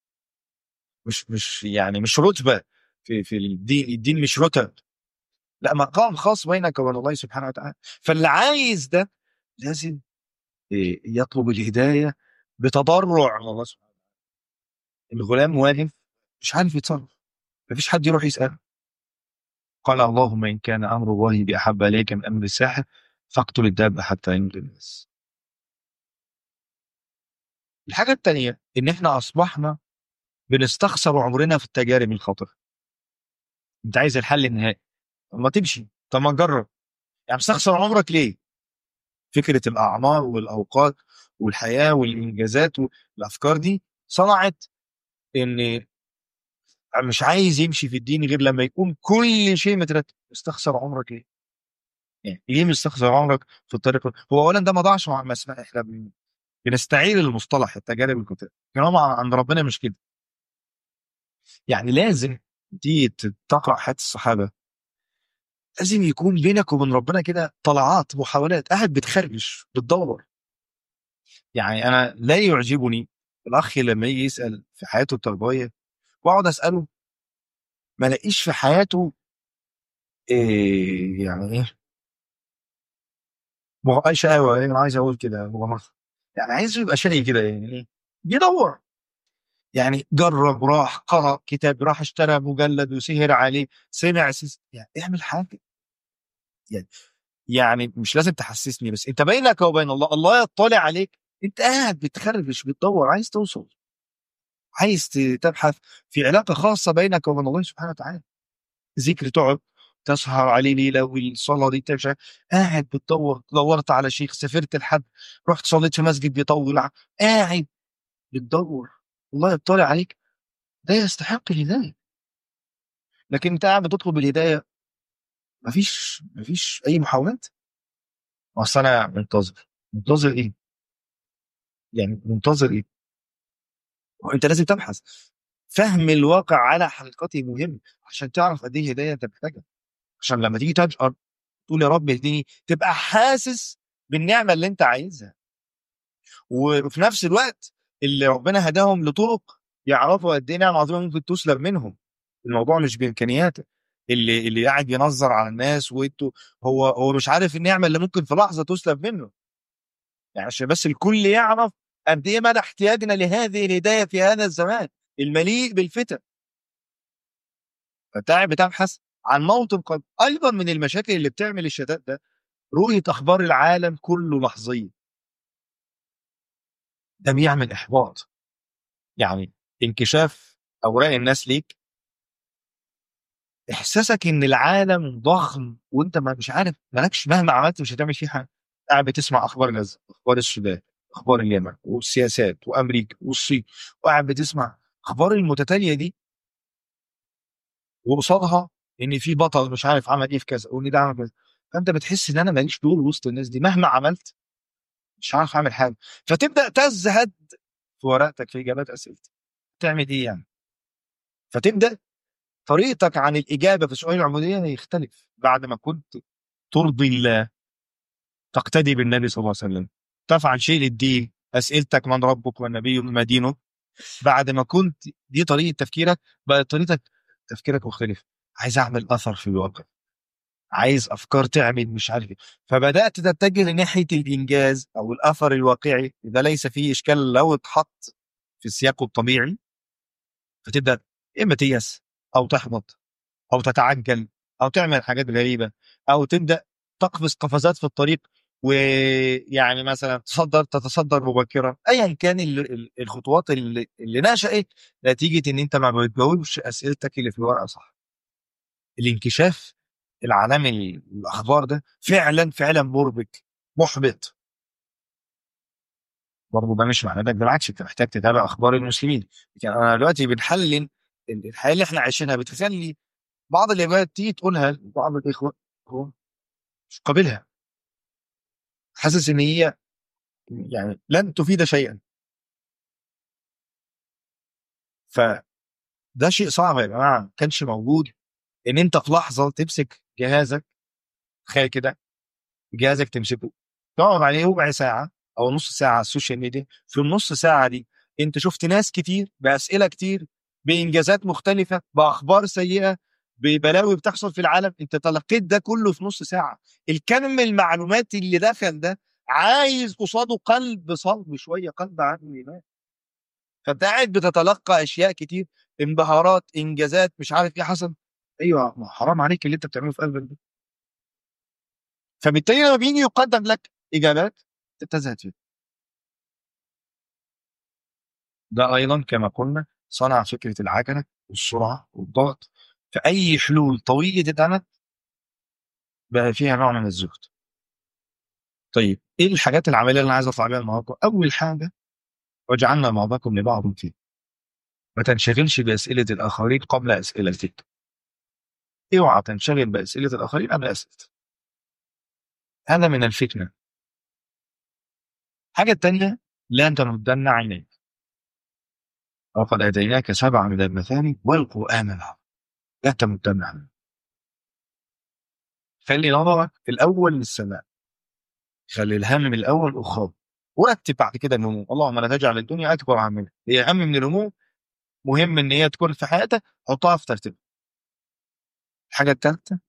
S2: مش مش يعني مش رتبه في في الدين الدين مش رتب لا مقام خاص بينك وبين الله سبحانه وتعالى فاللي عايز ده لازم إيه، يطلب الهدايه بتضرع من الله سبحانه وتعالى الغلام واقف مش عارف يتصرف مفيش حد يروح يساله قال اللهم ان كان امر الله باحب اليك من امر الساحر فاقتل الدابه حتى يمضي الناس الحاجه الثانيه ان احنا اصبحنا بنستخسر عمرنا في التجارب الخاطئه انت عايز الحل النهائي طب ما تمشي طب ما نجرب يعني مستخسر عمرك ليه فكره الاعمار والاوقات والحياه والانجازات والافكار دي صنعت ان مش عايز يمشي في الدين غير لما يكون كل شيء مترتب مستخسر عمرك ليه يعني ليه مستخسر عمرك في الطريق هو اولا ده ما ضاعش مع ما اسمع احنا بن- بنستعير المصطلح التجارب الكتاب لكن هو مع- عند ربنا مش كده يعني لازم تيجي تقرا حياه الصحابه لازم يكون بينك وبين ربنا كده طلعات محاولات قاعد بتخربش بتدور يعني انا لا يعجبني الاخ لما يجي يسال في حياته التربويه واقعد اساله ما الاقيش في حياته إيه يعني ايه مغ- شقاوه انا عايز اقول كده مغامره يعني عايز يبقى شقي كده يعني ايه بيدور يعني جرب راح قرأ كتاب راح اشترى مجلد وسهر عليه سمع سس... يعني اعمل حاجه يعني يعني مش لازم تحسسني بس انت بينك وبين الله الله يطلع عليك انت قاعد بتخربش بتدور عايز توصل عايز تبحث في علاقه خاصه بينك وبين الله سبحانه وتعالى ذكر تقعد تسهر عليه ليله والصلاه دي تمشي قاعد بتدور دورت على شيخ سافرت لحد رحت صليت في مسجد بيطول قاعد بتدور الله يطلع عليك ده يستحق الهدايه لكن انت قاعد بتطلب الهدايه مفيش مفيش اي محاولات اصل انا منتظر منتظر ايه يعني منتظر ايه وانت لازم تبحث فهم الواقع على حقيقته مهم عشان تعرف قد ايه الهدايه انت محتاجها عشان لما تيجي تشقر تقول يا رب اهديني تبقى حاسس بالنعمه اللي انت عايزها وفي نفس الوقت اللي ربنا هداهم لطرق يعرفوا قد ايه نعمه عظيمه ممكن تسلب منهم الموضوع مش بامكانياتك اللي اللي قاعد ينظر على الناس وانتوا هو هو مش عارف النعمه اللي ممكن في لحظه تسلب منه يعني عشان بس الكل يعرف قد ايه مدى احتياجنا لهذه الهدايه في هذا الزمان المليء بالفتن فانت قاعد بتبحث عن موطن قلب ايضا من المشاكل اللي بتعمل الشتات ده رؤيه اخبار العالم كله لحظيه ده بيعمل احباط يعني انكشاف اوراق الناس ليك احساسك ان العالم ضخم وانت ما مش عارف مالكش مهما عملت مش هتعمل فيه حاجه قاعد بتسمع اخبار غزه اخبار السودان اخبار اليمن والسياسات وامريكا والصين وقاعد بتسمع اخبار المتتاليه دي وقصادها ان في بطل مش عارف عمل ايه في كذا وان ده عمل كذا فانت بتحس ان انا ماليش دور وسط الناس دي مهما عملت مش عارف اعمل حاجه فتبدا تزهد في ورقتك في اجابات اسئلتك تعمل ايه يعني فتبدا طريقتك عن الاجابه في سؤال العبوديه يختلف بعد ما كنت ترضي الله تقتدي بالنبي صلى الله عليه وسلم تفعل شيء للدين اسئلتك من ربك والنبي ما دينك بعد ما كنت دي طريقه تفكيرك بقت طريقه تفكيرك مختلف عايز اعمل اثر في الواقع عايز افكار تعمل مش عارف ايه فبدات تتجه لناحيه الانجاز او الاثر الواقعي ده ليس فيه اشكال لو اتحط في سياقه الطبيعي فتبدا اما تيأس او تحبط او تتعجل او تعمل حاجات غريبه او تبدا تقفز قفزات في الطريق ويعني مثلا تصدر تتصدر مبكرا ايا كان الخطوات اللي, اللي نشأت نتيجه ان انت ما بتجاوبش اسئلتك اللي في الورقه صح الانكشاف العالمي الاخبار ده فعلا فعلا مربك محبط برضه ده مش معناه ده بالعكس انت محتاج تتابع اخبار المسلمين يعني انا دلوقتي بنحلل الحياه اللي احنا عايشينها بتخلي بعض الاجابات تيجي تقولها لبعض الاخوه هو مش قابلها حاسس ان هي يعني لن تفيد شيئا فده شيء صعب يا جماعه ما كانش موجود ان انت في لحظه تمسك جهازك تخيل كده جهازك تمسكه تقعد عليه ربع ساعه او نص ساعه على السوشيال ميديا في النص ساعه دي انت شفت ناس كتير باسئله كتير بانجازات مختلفه باخبار سيئه ببلاوي بتحصل في العالم انت تلقيت ده كله في نص ساعه الكم المعلومات اللي دخل ده عايز قصاده قلب صلب شويه قلب عنده ايمان فانت قاعد بتتلقى اشياء كتير انبهارات انجازات مش عارف ايه حصل ايوه ما حرام عليك اللي انت بتعمله في قلبك ده فبالتالي لما بيجي يقدم لك اجابات تزهد فيها ده ايضا كما قلنا صنع فكره العجله والسرعه والضغط فاي حلول طويله الامد بقى فيها نوع من الزهد طيب ايه الحاجات العمليه اللي انا عايز اطلع بيها النهارده اول حاجه وجعلنا بعضكم لبعض فيه ما تنشغلش باسئله الاخرين قبل اسئلتك اوعى تنشغل باسئله الاخرين قبل اسئلتك هذا من الفتنه الحاجه الثانيه لا تمدن عينيك وقد اتيناك سبعا من المثاني والقران العظيم لا تمدن عينيك خلي نظرك الاول للسماء خلي الهم من الاول اخاب ورتب بعد كده الهموم اللهم لا تجعل الدنيا اكبر همنا هي اهم من الهموم مهم ان هي تكون في حياتك حطها في ترتيب الحاجه الثالثه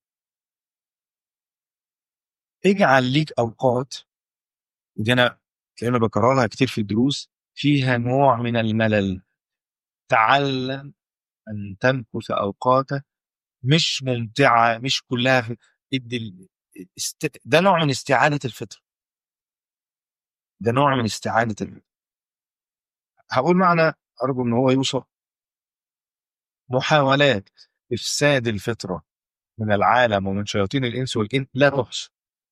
S2: اجعل ليك اوقات ودي انا كلمه بكررها كتير في الدروس فيها نوع من الملل تعلم ان تمكث اوقاتك مش ممتعه مش كلها في ادي است... ده نوع من استعادة الفطرة ده نوع من استعادة الفطرة هقول معنى أرجو إن هو يوصل محاولات إفساد الفطرة من العالم ومن شياطين الإنس والجن لا تحصى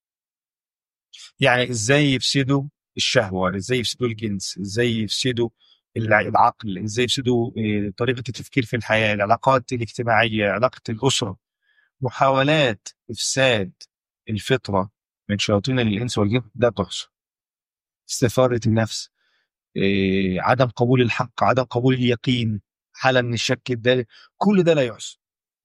S2: يعني إزاي يفسدوا الشهوة إزاي يفسدوا الجنس إزاي يفسدوا الع- العقل إزاي يفسدوا آه، طريقة التفكير في الحياة العلاقات الاجتماعية علاقة الأسرة محاولات إفساد الفطرة من شياطين الإنس والجن لا تحصى استثارة النفس إيه، عدم قبول الحق عدم قبول اليقين حالة من الشك الدالي كل ده لا يحصى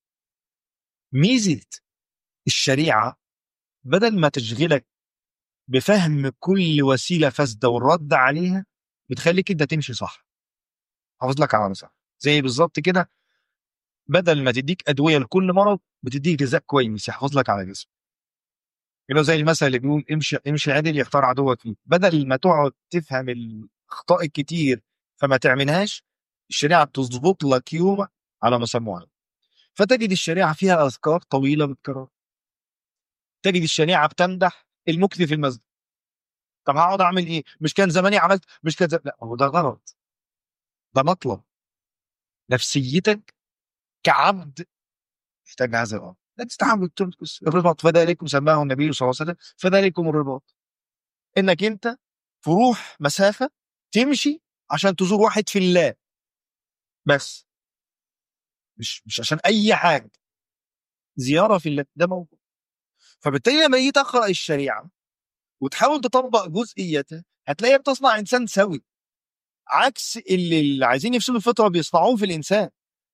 S2: ميزة الشريعة بدل ما تشغلك بفهم كل وسيلة فاسدة والرد عليها بتخليك انت تمشي صح حافظ لك على مثلا زي بالظبط كده بدل ما تديك ادويه لكل مرض بتديك غذاء كويس يحافظ لك على جسمك كده زي المثل اللي بيقول امشي امشي عدل يختار عدوك فيه بدل ما تقعد تفهم الاخطاء الكتير فما تعملهاش الشريعه بتظبط لك يوم على مسار معين فتجد الشريعه فيها اذكار طويله بتكرر تجد الشريعه بتمدح المكث في المسجد طب هقعد اعمل ايه مش كان زماني عملت مش كان زمان. لا هو ده غلط ده مطلب نفسيتك كعبد محتاج هذا الامر لا تستحمل تمكس الرباط فذلكم سماه النبي صلى الله عليه وسلم فذلكم الرباط انك انت تروح مسافه تمشي عشان تزور واحد في الله بس مش مش عشان اي حاجه زياره في الله ده موضوع فبالتالي لما يجي تقرا الشريعه وتحاول تطبق جزئيتها هتلاقيها بتصنع انسان سوي عكس اللي, اللي عايزين يفسدوا الفطره بيصنعوه في الانسان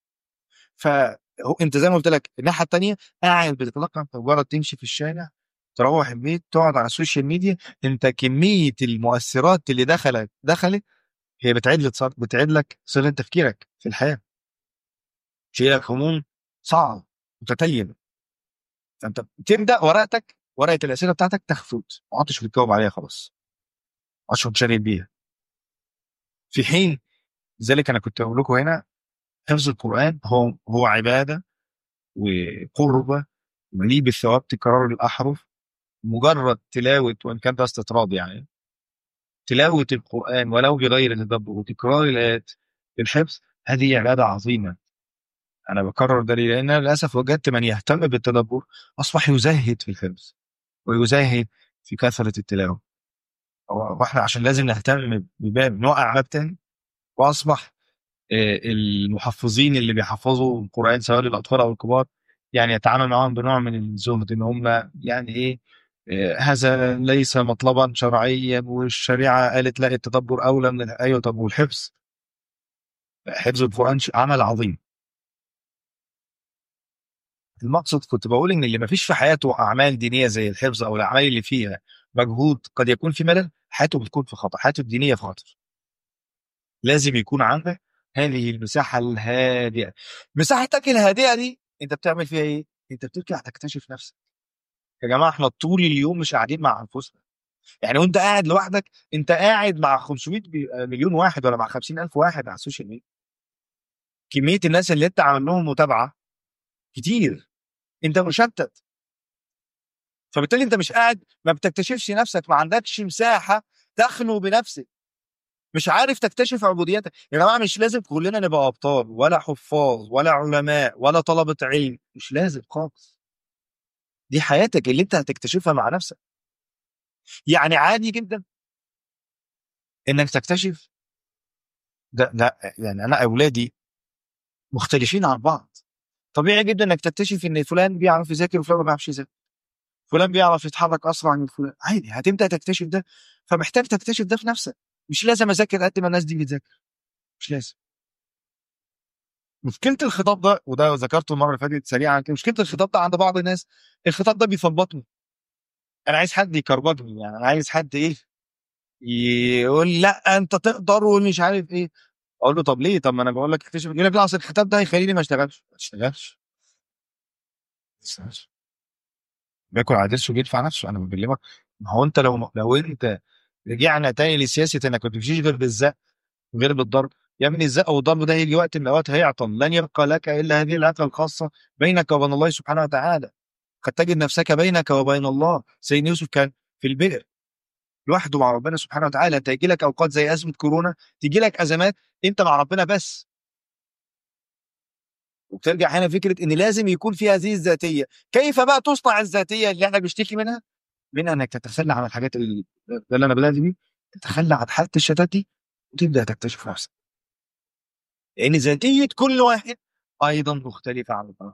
S2: فهو انت زي ما قلت لك الناحيه الثانيه قاعد بتتلقى انت مجرد تمشي في الشارع تروح البيت تقعد على السوشيال ميديا انت كميه المؤثرات اللي دخلت دخلت هي بتعيد لك صار بتعيد لك صيغه تفكيرك في الحياه شيلك هموم صعب متتين فانت تبدا ورقتك ورقه الاسئله بتاعتك تخفوت ما عدتش بتجاوب عليها خلاص ما عدتش متشغل بيها في حين لذلك انا كنت اقول لكم هنا حفظ القران هو هو عباده وقربه مليء بالثواب تكرار الاحرف مجرد تلاوه وان كان ده استطراد يعني تلاوه القران ولو بغير تدبر وتكرار الايات الحفظ هذه عباده عظيمه انا بكرر ده ليه؟ لان أنا للاسف وجدت من يهتم بالتدبر اصبح يزهد في الحفظ ويزهد في كثره التلاوه هو- واحنا عشان لازم نهتم بباب نوقع باب تاني واصبح آه، المحفظين اللي بيحفظوا القران سواء للاطفال او الكبار يعني يتعامل معاهم بنوع من الزهد ان هم يعني ايه آه، هذا ليس مطلبا شرعيا والشريعه قالت لا التدبر اولى من ال- ايوه طب والحفظ حفظ القران ش- عمل عظيم المقصد كنت بقول ان اللي ما فيش في حياته اعمال دينيه زي الحفظ او الاعمال اللي فيها مجهود قد يكون في ملل حياته بتكون في خطر حياته الدينيه في خطر لازم يكون عندك هذه المساحه الهادئه مساحتك الهادئه دي انت بتعمل فيها ايه انت بترجع تكتشف نفسك يا جماعه احنا طول اليوم مش قاعدين مع انفسنا يعني وانت قاعد لوحدك انت قاعد مع 500 بي- مليون واحد ولا مع 50 الف واحد على السوشيال ميديا كميه الناس اللي انت عامل لهم متابعه كتير انت مشتت فبالتالي انت مش قاعد ما بتكتشفش نفسك ما عندكش مساحه تخلو بنفسك مش عارف تكتشف عبوديتك يا جماعه مش لازم كلنا نبقى ابطال ولا حفاظ ولا علماء ولا طلبه علم مش لازم خالص دي حياتك اللي انت هتكتشفها مع نفسك يعني عادي جدا انك تكتشف ده لا يعني انا اولادي مختلفين عن بعض طبيعي جدا انك تكتشف ان فلان بيعرف يذاكر وفلان ما بيعرفش يذاكر فلان بيعرف يتحرك اسرع من فلان عادي هتبدا تكتشف ده فمحتاج تكتشف ده في نفسك مش لازم اذاكر قد ما الناس دي بتذاكر مش لازم مشكله الخطاب ده وده ذكرته المره اللي فاتت سريعا كده مشكله الخطاب ده عند بعض الناس الخطاب ده بيثبطني انا عايز حد يكربجني يعني انا عايز حد ايه يقول لا انت تقدر ومش عارف ايه اقول له طب ليه طب ما انا بقول لك اكتشف يقول لك لا اصل الخطاب ده هيخليني ما اشتغلش ما اشتغلش ما اشتغلش بياكل على ضرسه ويدفع نفسه انا بكلمك ما هو انت لو لو انت رجعنا تاني لسياسه انك ما تمشيش غير بالزق غير بالضرب يا ابني الزق والضرب ده يجي وقت من الاوقات هيعطل لن يبقى لك الا هذه العلاقه الخاصه بينك وبين الله سبحانه وتعالى قد تجد نفسك بينك وبين الله سيدنا يوسف كان في البئر لوحده مع ربنا سبحانه وتعالى انت يجي لك اوقات زي ازمه كورونا تيجي لك ازمات انت مع ربنا بس وبترجع هنا فكره ان لازم يكون في هذه الذاتيه كيف بقى تصنع الذاتيه اللي احنا بنشتكي منها منها انك تتخلى عن الحاجات اللي, اللي انا بدات بيه تتخلى عن حاله الشتات دي وتبدا تكتشف نفسك لان ذاتيه كل واحد ايضا مختلفه عن الاخر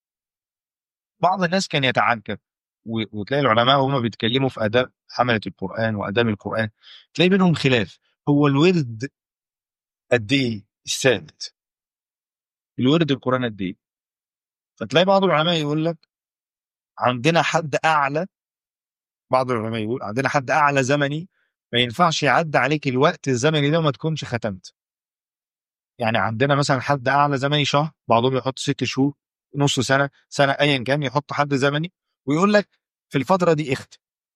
S2: بعض الناس كان يتعنكف و- وتلاقي العلماء وهم بيتكلموا في اداب حمله القران واداب القران تلاقي بينهم خلاف هو الورد قد ايه الثابت الورد القران قد ايه فتلاقي بعض العلماء يقول لك عندنا حد اعلى بعض العلماء يقول عندنا حد اعلى زمني ما ينفعش يعدي عليك الوقت الزمني ده وما تكونش ختمت يعني عندنا مثلا حد اعلى زمني شهر بعضهم يحط ست شهور نص سنه سنه ايا كان يحط حد زمني ويقول لك في الفتره دي اختم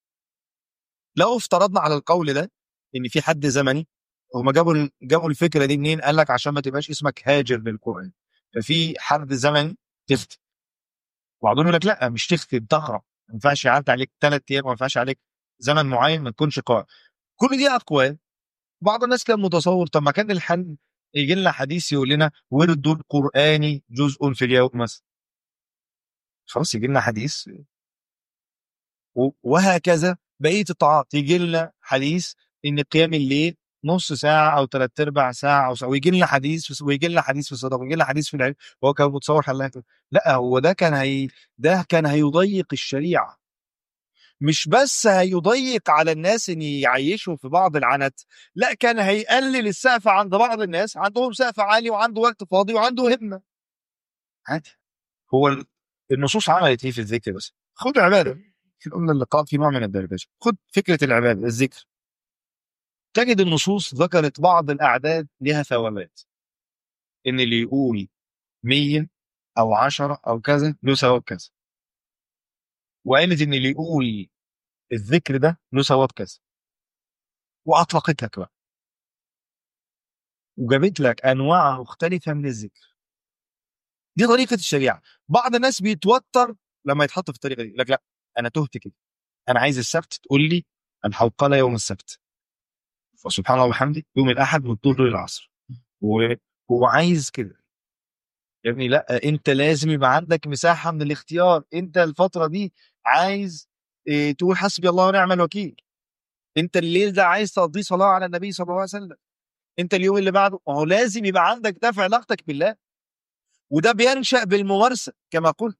S2: لو افترضنا على القول ده ان في حد زمني هما جابوا جابوا الفكره دي منين قال لك عشان ما تبقاش اسمك هاجر للقران ففي حد زمني تختم وبعضهم يقول لك لا مش تختم تقرا ما ينفعش يعدي عليك ثلاث ايام ما ينفعش عليك زمن معين ما تكونش قارئ كل دي اقوال بعض الناس كان متصور طب ما كان الحل يجي لنا حديث يقول لنا ورد القرآن جزء في اليوم مثلا خلاص يجي لنا حديث و- وهكذا بقية الطاعات يجي لنا حديث ان قيام الليل نص ساعة أو ثلاث أرباع ساعة أو ساعة ويجي لنا حديث في ويجي لنا حديث في الصدقة ويجي لنا حديث في العلم هو كان متصور حلها كده. لا هو ده كان هي ده كان هيضيق الشريعة مش بس هيضيق على الناس ان يعيشوا في بعض العنت لا كان هيقلل السقف عند بعض الناس عندهم سقف عالي وعنده وقت فاضي وعنده همه عادي هو ال- النصوص عملت ايه في الذكر بس خد عباده في قلنا اللقاء في نوع من الدردشه خد فكره العباده الذكر تجد النصوص ذكرت بعض الاعداد لها ثوابات ان اللي يقول 100 او 10 او كذا له ثواب كذا وقالت ان اللي يقول الذكر ده له ثواب كذا واطلقت لك بقى وجابت لك انواع مختلفه من الذكر دي طريقه الشريعه بعض الناس بيتوتر لما يتحط في الطريقه دي يقول لك لا انا تهت كده انا عايز السبت تقول لي الحوقله يوم السبت فسبحان الله وبحمده يوم الاحد من الظهر للعصر وهو عايز كده يا ابني لا انت لازم يبقى عندك مساحه من الاختيار انت الفتره دي عايز اه تقول حسبي الله ونعم الوكيل انت الليل ده عايز تقضيه صلاه على النبي صلى الله عليه وسلم انت اليوم اللي بعده ما هو لازم يبقى عندك دفع علاقتك بالله وده بينشا بالممارسه كما قلت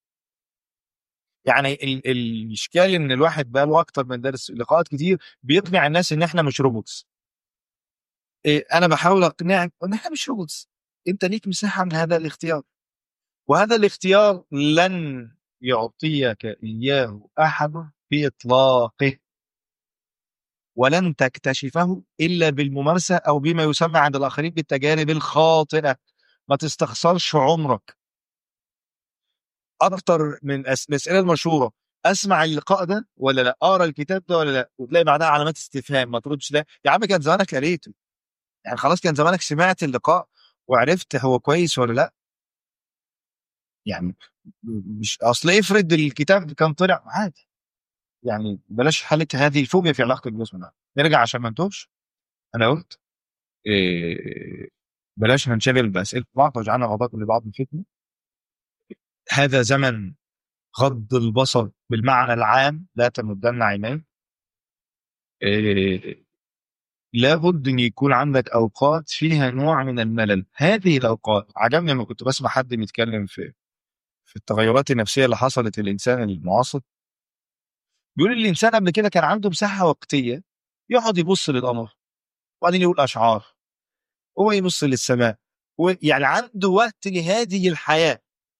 S2: يعني ال- الاشكال ان الواحد بقى له اكتر من درس لقاءات كتير بيقنع الناس ان احنا مش روبوتس إيه انا بحاول اقنعك ان احنا مش روبوتس انت ليك مساحه من هذا الاختيار وهذا الاختيار لن يعطيك اياه احد باطلاقه ولن تكتشفه الا بالممارسه او بما يسمى عند الاخرين بالتجارب الخاطئه ما تستخسرش عمرك اكتر من أس... الاسئله المشهوره اسمع اللقاء ده ولا لا اقرا الكتاب ده ولا لا وتلاقي بعدها علامات استفهام ما تردش لا يا عم كان زمانك قريته يعني خلاص كان زمانك سمعت اللقاء وعرفت هو كويس ولا لا يعني مش اصل افرض الكتاب كان طلع عادي يعني بلاش حاله هذه الفوبيا في علاقتك بالجسم ده نرجع عشان ما نتوهش انا قلت إيه بلاش ننشغل باسئله بعض وجعلنا بعضكم لبعض فتنه هذا زمن غض البصر بالمعنى العام لا تمدن عينيك إيه لابد ان يكون عندك اوقات فيها نوع من الملل هذه الاوقات عجبني لما كنت بسمع حد بيتكلم في في التغيرات النفسيه اللي حصلت للانسان المعاصر بيقول الانسان قبل كده كان عنده مساحه وقتيه يقعد يبص للقمر وبعدين يقول اشعار هو يبص للسماء هو يعني عنده وقت لهذه الحياه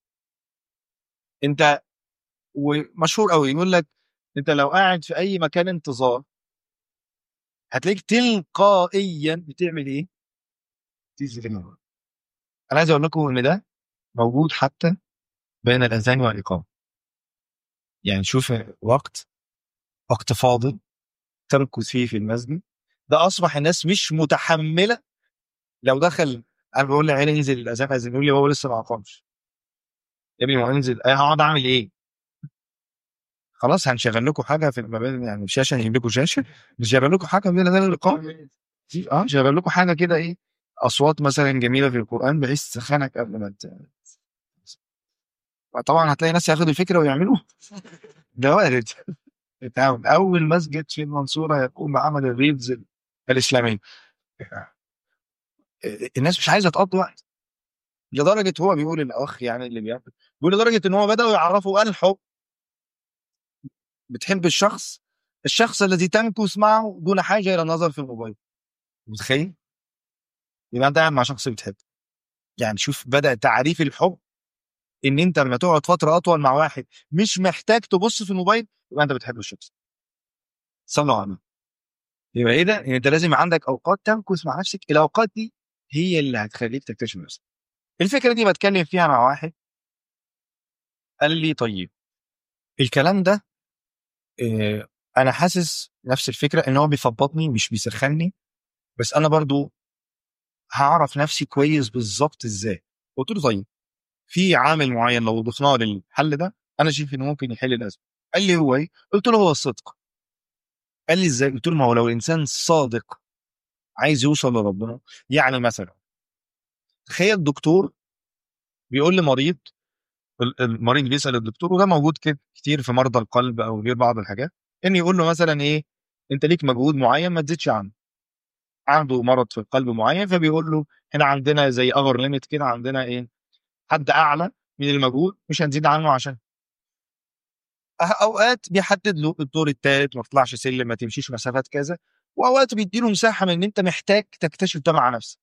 S2: انت ومشهور قوي يقول لك انت لو قاعد في اي مكان انتظار هتلاقيك تلقائيا بتعمل ايه؟ تنزل النور. انا عايز اقول لكم ان ده موجود حتى بين الاذان والاقامه. يعني شوف وقت وقت فاضل تركز فيه في المسجد ده اصبح الناس مش متحمله لو دخل انا بقول لعيالي انزل الاذان اذن يقول لي هو لسه ما اقامش. يا ابني ما هو انزل أنا هقعد اعمل ايه؟ خلاص هنشغل لكم حاجه في المبادئ يعني شاشه هنجيب لكم شاشه نشغل لكم حاجه من هذا اللقاء اه نشغل لكم حاجه كده ايه اصوات مثلا جميله في القران بحيث تسخنك قبل ما ت... طبعا هتلاقي ناس ياخدوا الفكره ويعملوها ده وارد تعاون اول مسجد في المنصوره يقوم بعمل الريلز الاسلاميه الناس مش عايزه تقضي وقت لدرجه هو بيقول الاخ يعني اللي بيعمل بيقول لدرجه ان هو بداوا يعرفوا الحب بتحب الشخص الشخص الذي تمكث معه دون حاجه الى النظر في الموبايل متخيل؟ يبقى انت قاعد مع شخص بتحبه يعني شوف بدا تعريف الحب ان انت لما تقعد فتره اطول مع واحد مش محتاج تبص في الموبايل يبقى انت بتحب الشخص صلوا على النبي يبقى ايه ده؟ ان انت لازم يبقى عندك اوقات تمكث مع نفسك الاوقات دي هي اللي هتخليك تكتشف نفسك الفكره دي بتكلم فيها مع واحد قال لي طيب الكلام ده آه، انا حاسس نفس الفكره ان هو بيثبطني مش بيسخني بس انا برضو هعرف نفسي كويس بالظبط ازاي قلت له طيب في عامل معين لو ضفناه للحل ده انا شايف انه ممكن يحل الازمه قال لي هو ايه قلت له هو الصدق قال لي ازاي قلت له ما هو لو الانسان صادق عايز يوصل لربنا يعني مثلا تخيل دكتور بيقول لمريض ال- المريض بيسال الدكتور وده موجود كده كتير في مرضى القلب او غير بعض الحاجات ان يقول له مثلا ايه انت ليك مجهود معين ما تزيدش عنه عنده مرض في القلب معين فبيقول له هنا عندنا زي اغر ليميت كده عندنا ايه حد اعلى من المجهود مش هنزيد عنه عشان أه- اوقات بيحدد له الدور الثالث ما تطلعش سلم ما تمشيش مسافات كذا واوقات بيديله مساحه من ان انت محتاج تكتشف ده مع نفسك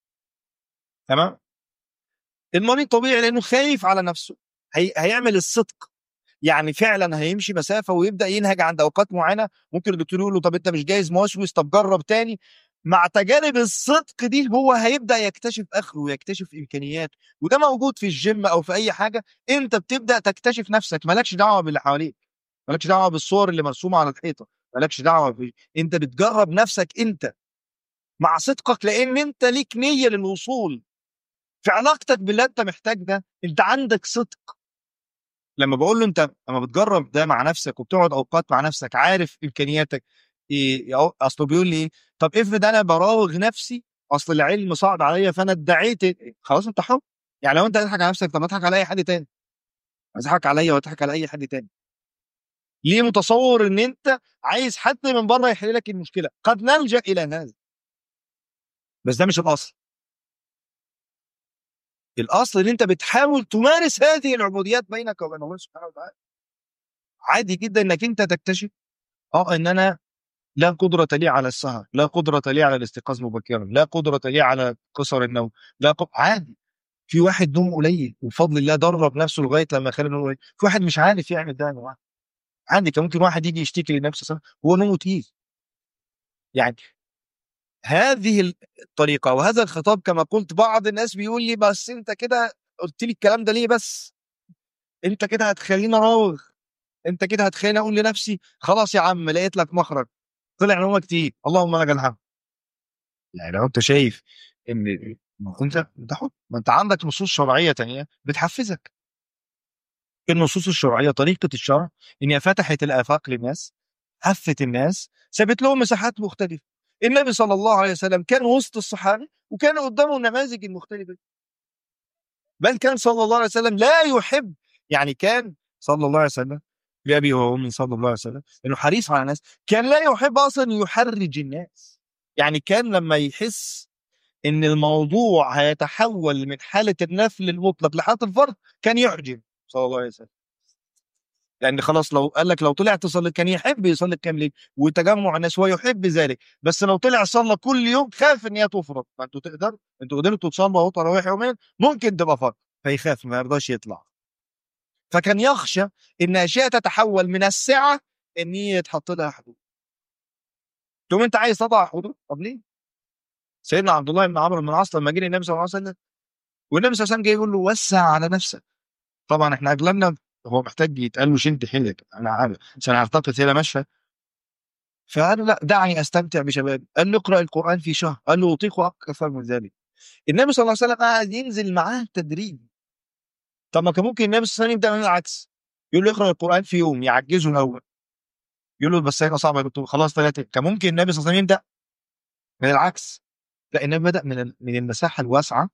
S2: تمام المريض طبيعي لانه خايف على نفسه هي... هيعمل الصدق يعني فعلا هيمشي مسافه ويبدا ينهج عند اوقات معينه ممكن الدكتور يقول له طب انت مش جايز موسوس طب جرب تاني مع تجارب الصدق دي هو هيبدا يكتشف اخره ويكتشف امكانياته وده موجود في الجيم او في اي حاجه انت بتبدا تكتشف نفسك مالكش دعوه باللي حواليك مالكش دعوه بالصور اللي مرسومه على الحيطه مالكش دعوه ب... انت بتجرب نفسك انت مع صدقك لان انت ليك نيه للوصول في علاقتك بالله انت محتاج ده انت عندك صدق لما بقول له انت لما بتجرب ده مع نفسك وبتقعد اوقات مع نفسك عارف امكانياتك إيه أو- اصله بيقول لي ايه طب افرض انا براوغ نفسي اصل العلم صعب عليا فانا ادعيت إيه؟ خلاص انت حر يعني لو انت هتضحك على نفسك طب ما تضحك على اي حد تاني اضحك عليا واضحك على اي حد تاني ليه متصور ان انت عايز حد من بره يحل لك المشكله قد نلجا الى هذا بس ده مش الاصل الاصل ان انت بتحاول تمارس هذه العبوديات بينك وبين الله سبحانه وتعالى عادي جدا انك انت تكتشف اه ان انا لا قدرة لي على السهر لا قدرة لي على الاستيقاظ مبكرا لا قدرة لي على قصر النوم لا قد... عادي في واحد نوم قليل وبفضل الله درب نفسه لغايه لما خلى نومه قليل في واحد مش عارف يعمل ده يا جماعه عادي كان ممكن واحد يجي يشتكي لنفسه سنة هو نومه تقيل يعني هذه الطريقه وهذا الخطاب كما قلت بعض الناس بيقول لي بس انت كده قلت لي الكلام ده ليه بس انت كده هتخليني اراوغ انت كده هتخليني اقول لنفسي خلاص يا عم لقيت لك مخرج طلع نومك تقيل اللهم لك الحمد يعني لو انت شايف ان ما انت انت حر ما انت عندك نصوص شرعيه تانية بتحفزك النصوص الشرعيه طريقه الشرع ان هي فتحت الافاق للناس حفت الناس سابت لهم مساحات مختلفه النبي صلى الله عليه وسلم كان وسط الصحابه وكان قدامه النماذج المختلفه بل كان صلى الله عليه وسلم لا يحب يعني كان صلى الله عليه وسلم بأبي وأمي صلى الله عليه وسلم انه حريص على الناس كان لا يحب اصلا يحرج الناس يعني كان لما يحس ان الموضوع هيتحول من حاله النفل المطلق لحاله الفرض كان يحجم صلى الله عليه وسلم لان خلاص لو قال لك لو طلع تصلي كان يحب يصلي كام ليل وتجمع الناس هو يحب ذلك بس لو طلع صلى كل يوم خاف ان هي تفرض ما انتوا تقدروا انتوا قدرتوا تصلوا اهو تراويح يومين ممكن تبقى فرض فيخاف ما يرضاش يطلع فكان يخشى ان اشياء تتحول من السعه ان هي يتحط لها حدود تقوم انت عايز تضع حدود طب ليه؟ سيدنا عبد الله بن عمرو بن العاص لما جه النبي صلى الله عليه وسلم والنبي صلى الله عليه وسلم جاي يقول له وسع على نفسك طبعا احنا اغلبنا هو محتاج يتقال له شد حيلك انا عارف عشان اعتقد هي مشفى فقال له لا دعني استمتع بشبابي قال له اقرا القران في شهر قال له اطيق اكثر من ذلك النبي صلى الله عليه وسلم قاعد ينزل معاه تدريج طب ما كان ممكن النبي صلى الله عليه وسلم يبدا من العكس يقول له اقرا القران في يوم يعجزه الاول يقول له بس هيبقى صعب يا دكتور خلاص ثلاثه كان ممكن النبي صلى الله عليه وسلم يبدا من العكس لا النبي بدا من ال- من المساحه الواسعه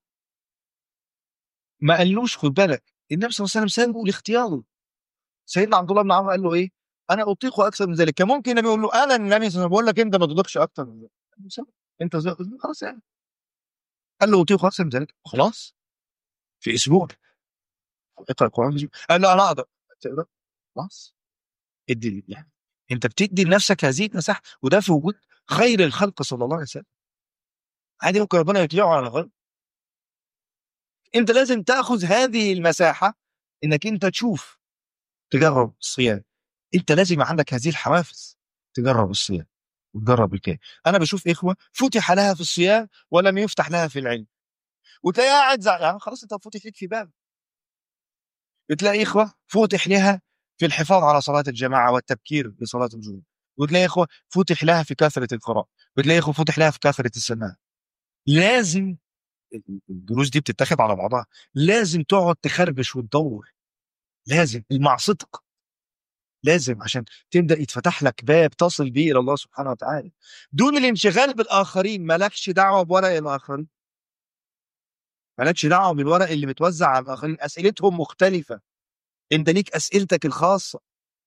S2: ما قالوش خد بالك النبي صلى الله عليه وسلم سابه لاختياره سيدنا عبد الله بن عمرو قال له ايه انا اطيق اكثر من ذلك كان ممكن النبي يقول له انا النبي صلى الله عليه وسلم بقول لك انت ما تطيقش اكثر من ذلك سيب. انت زي- خلاص يعني قال له اطيق اكثر من ذلك خلاص في اسبوع اقرا القران في اسبوع قال له انا اقدر تقدر خلاص ادي يعني انت بتدي لنفسك هذه المساحه وده في وجود خير الخلق صلى الله عليه وسلم عادي ممكن ربنا يطلعه على الغرب انت لازم تاخذ هذه المساحه انك انت تشوف تجرب الصيام انت لازم يبقى عندك هذه الحوافز تجرب الصيام وتجرب الكلام انا بشوف اخوه فتح لها في الصيام ولم يفتح لها في العلم وتلاقيها قاعد زعلان يعني خلاص انت فتح لك في باب بتلاقي اخوه فتح لها في الحفاظ على صلاه الجماعه والتبكير لصلاه الجمعه وتلاقي اخوه فتح لها في كثره القراءه وتلاقي اخوه فتح لها في كثره السماع لازم الدروس دي بتتاخد على بعضها لازم تقعد تخربش وتدور لازم مع صدق لازم عشان تبدا يتفتح لك باب تصل به الى الله سبحانه وتعالى دون الانشغال بالاخرين مالكش دعوه بورق الاخرين مالكش دعوه بالورق اللي متوزع على الاخرين اسئلتهم مختلفه انت ليك اسئلتك الخاصه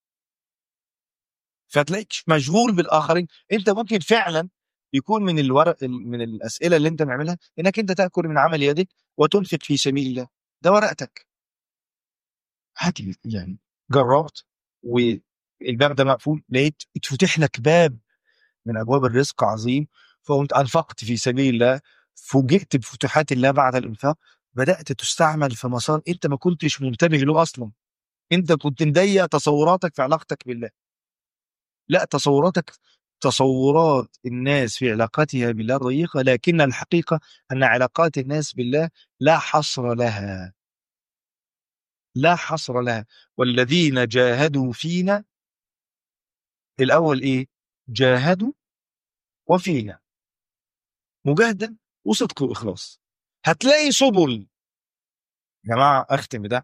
S2: فتلاقيك مشغول بالاخرين انت ممكن فعلا يكون من الورق من الاسئله اللي انت معملها انك انت تاكل من عمل يدك وتنفق في سبيل الله ده ورقتك عادي يعني جربت والباب ده مقفول لقيت اتفتح لك باب من ابواب الرزق عظيم فقمت انفقت في سبيل الله فوجئت بفتوحات الله بعد الانفاق بدات تستعمل في مسار انت ما كنتش منتبه له اصلا انت كنت مضيق تصوراتك في علاقتك بالله لا تصوراتك تصورات الناس في علاقتها بالله ضيقة لكن الحقيقة أن علاقات الناس بالله لا حصر لها لا حصر لها والذين جاهدوا فينا الأول إيه جاهدوا وفينا مجاهدة وصدق وإخلاص هتلاقي سبل يا جماعة أختم بده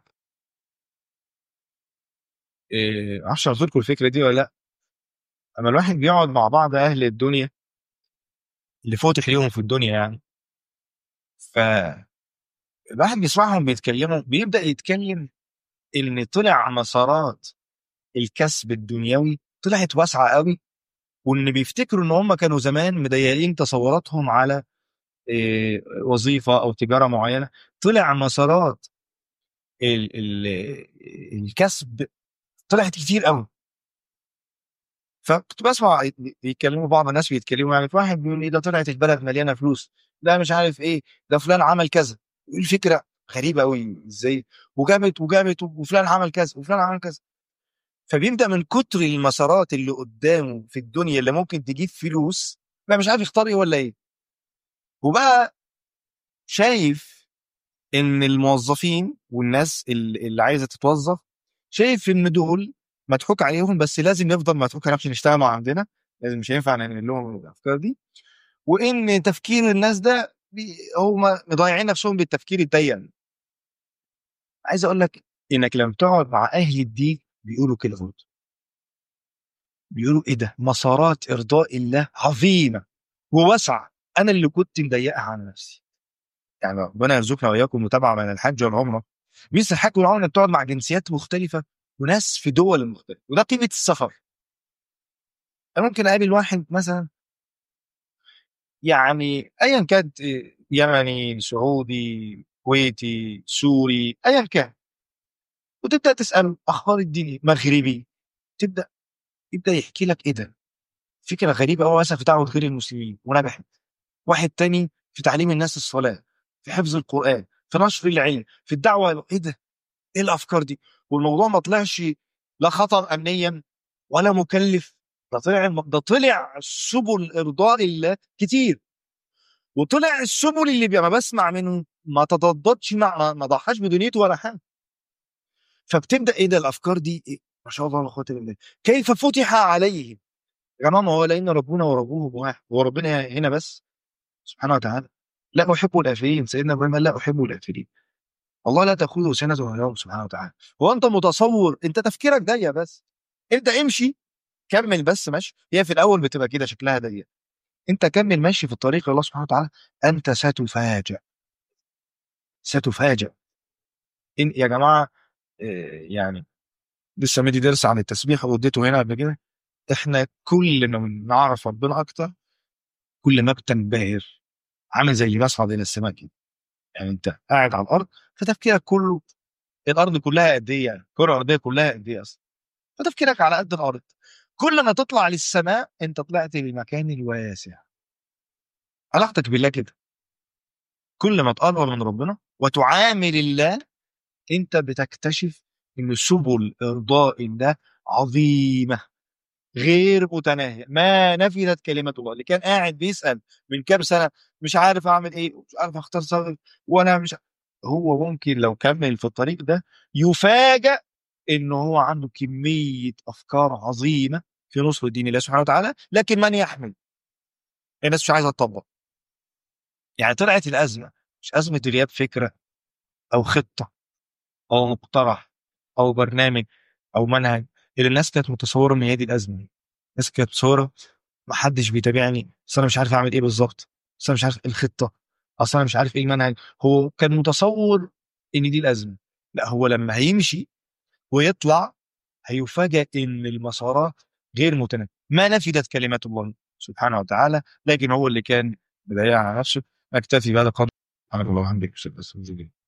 S2: إيه معرفش قلت لكم الفكرة دي ولا لأ اما الواحد بيقعد مع بعض اهل الدنيا اللي فوتح ليهم في الدنيا يعني ف الواحد بيسمعهم بيتكلموا بيبدا يتكلم ان طلع مسارات الكسب الدنيوي طلعت واسعه قوي وان بيفتكروا ان هم كانوا زمان مضيقين تصوراتهم على إيه، وظيفه او تجاره معينه طلع مسارات ال ال الكسب طلعت كتير قوي فكنت بسمع بيتكلموا بعض الناس بيتكلموا يعني واحد بيقول ايه ده طلعت البلد مليانه فلوس ده مش عارف ايه ده فلان عمل كذا الفكره غريبه قوي ازاي وجابت وجابت وفلان عمل كذا وفلان عمل كذا فبيبدا من كتر المسارات اللي قدامه في الدنيا اللي ممكن تجيب فلوس بقى مش عارف يختار ايه ولا ايه وبقى شايف ان الموظفين والناس اللي اللي عايزه تتوظف شايف ان دول مضحوك عليهم بس لازم يفضل مضحوك عليهم عشان يشتغلوا عندنا لازم مش هينفع نعمل لهم الافكار دي وان تفكير الناس ده بي- هم مضيعين نفسهم بالتفكير الضيق عايز اقول لك انك لما تقعد مع اهل الدين بيقولوا كده برضه بيقولوا ايه ده مسارات ارضاء الله عظيمه وواسعه انا اللي كنت مضيقها على نفسي يعني ربنا يرزقنا واياكم متابعه من الحج والعمره ميزه الحج والعمره انك تقعد مع جنسيات مختلفه وناس في دول مختلفه وده قيمه السفر انا ممكن اقابل واحد مثلا يعني ايا كان إيه، يمني سعودي كويتي سوري ايا كان وتبدا تساله اخبار الدين إيه؟ مغربي تبدا يبدا يحكي لك ايه ده فكره غريبه قوي مثلا في دعوه غير المسلمين ونجحت واحد تاني في تعليم الناس الصلاه في حفظ القران في نشر العلم في الدعوه ايه ده ايه الافكار دي والموضوع ما طلعش لا خطر امنيا ولا مكلف ده طلع ده طلع سبل ارضاء الله كتير وطلع السبل اللي بي- ما بسمع منه ما تضادتش مع ما- ما ضحاش بدنيته ولا حاجه فبتبدا ايه ده الافكار دي إيه؟ ما شاء الله لا قوه الا بالله كيف فتح عليهم يا جماعه ما هو لان ربنا وربوه واحد هو ربنا هنا بس سبحانه وتعالى لا احب الافلين سيدنا ابراهيم قال لا احب الافلين الله لا تأخذه سنة ولا نوم سبحانه وتعالى هو أنت متصور أنت تفكيرك ضيق بس أنت امشي كمل بس ماشي هي في الأول بتبقى كده شكلها ضيق أنت كمل ماشي في الطريق الله سبحانه وتعالى أنت ستفاجأ ستفاجأ إن يا جماعة آه، يعني لسه مدي درس عن التسبيح واديته هنا قبل كده احنا كل ما نعرف ربنا اكتر كل ما بتنبهر عامل زي اللي بيصعد الى السماء كده يعني انت قاعد على الارض فتفكيرك كله الارض كلها قد ايه يعني الكره الارضيه كلها قد ايه اصلا فتفكيرك على قد الارض كل ما تطلع للسماء انت طلعت للمكان الواسع علاقتك بالله كده كل ما تقرب من ربنا وتعامل الله انت بتكتشف ان سبل ارضاء الله عظيمه غير متناهيه ما نفذت كلمه الله اللي كان قاعد بيسال من كام سنه مش عارف اعمل ايه مش عارف اختار صغر وانا مش هو ممكن لو كمل في الطريق ده يفاجأ ان هو عنده كميه افكار عظيمه في نصر دين الله سبحانه وتعالى لكن من يحمل الناس مش عايزه تطبق يعني طلعت الازمه مش ازمه غياب فكره او خطه او مقترح او برنامج او منهج اللي الناس كانت متصوره ان هي دي الازمه الناس كانت متصوره ما حدش بيتابعني اصل انا مش عارف اعمل ايه بالظبط اصل انا مش عارف إيه الخطه اصل انا مش عارف ايه المنهج هو كان متصور ان دي الازمه لا هو لما هيمشي ويطلع هيفاجئ ان المسارات غير متناهيه ما نفذت كلمات الله سبحانه وتعالى لكن هو اللي كان مضيع على نفسه اكتفي بهذا القدر سبحانك اللهم وبحمدك اشهد ان لا اله الا انت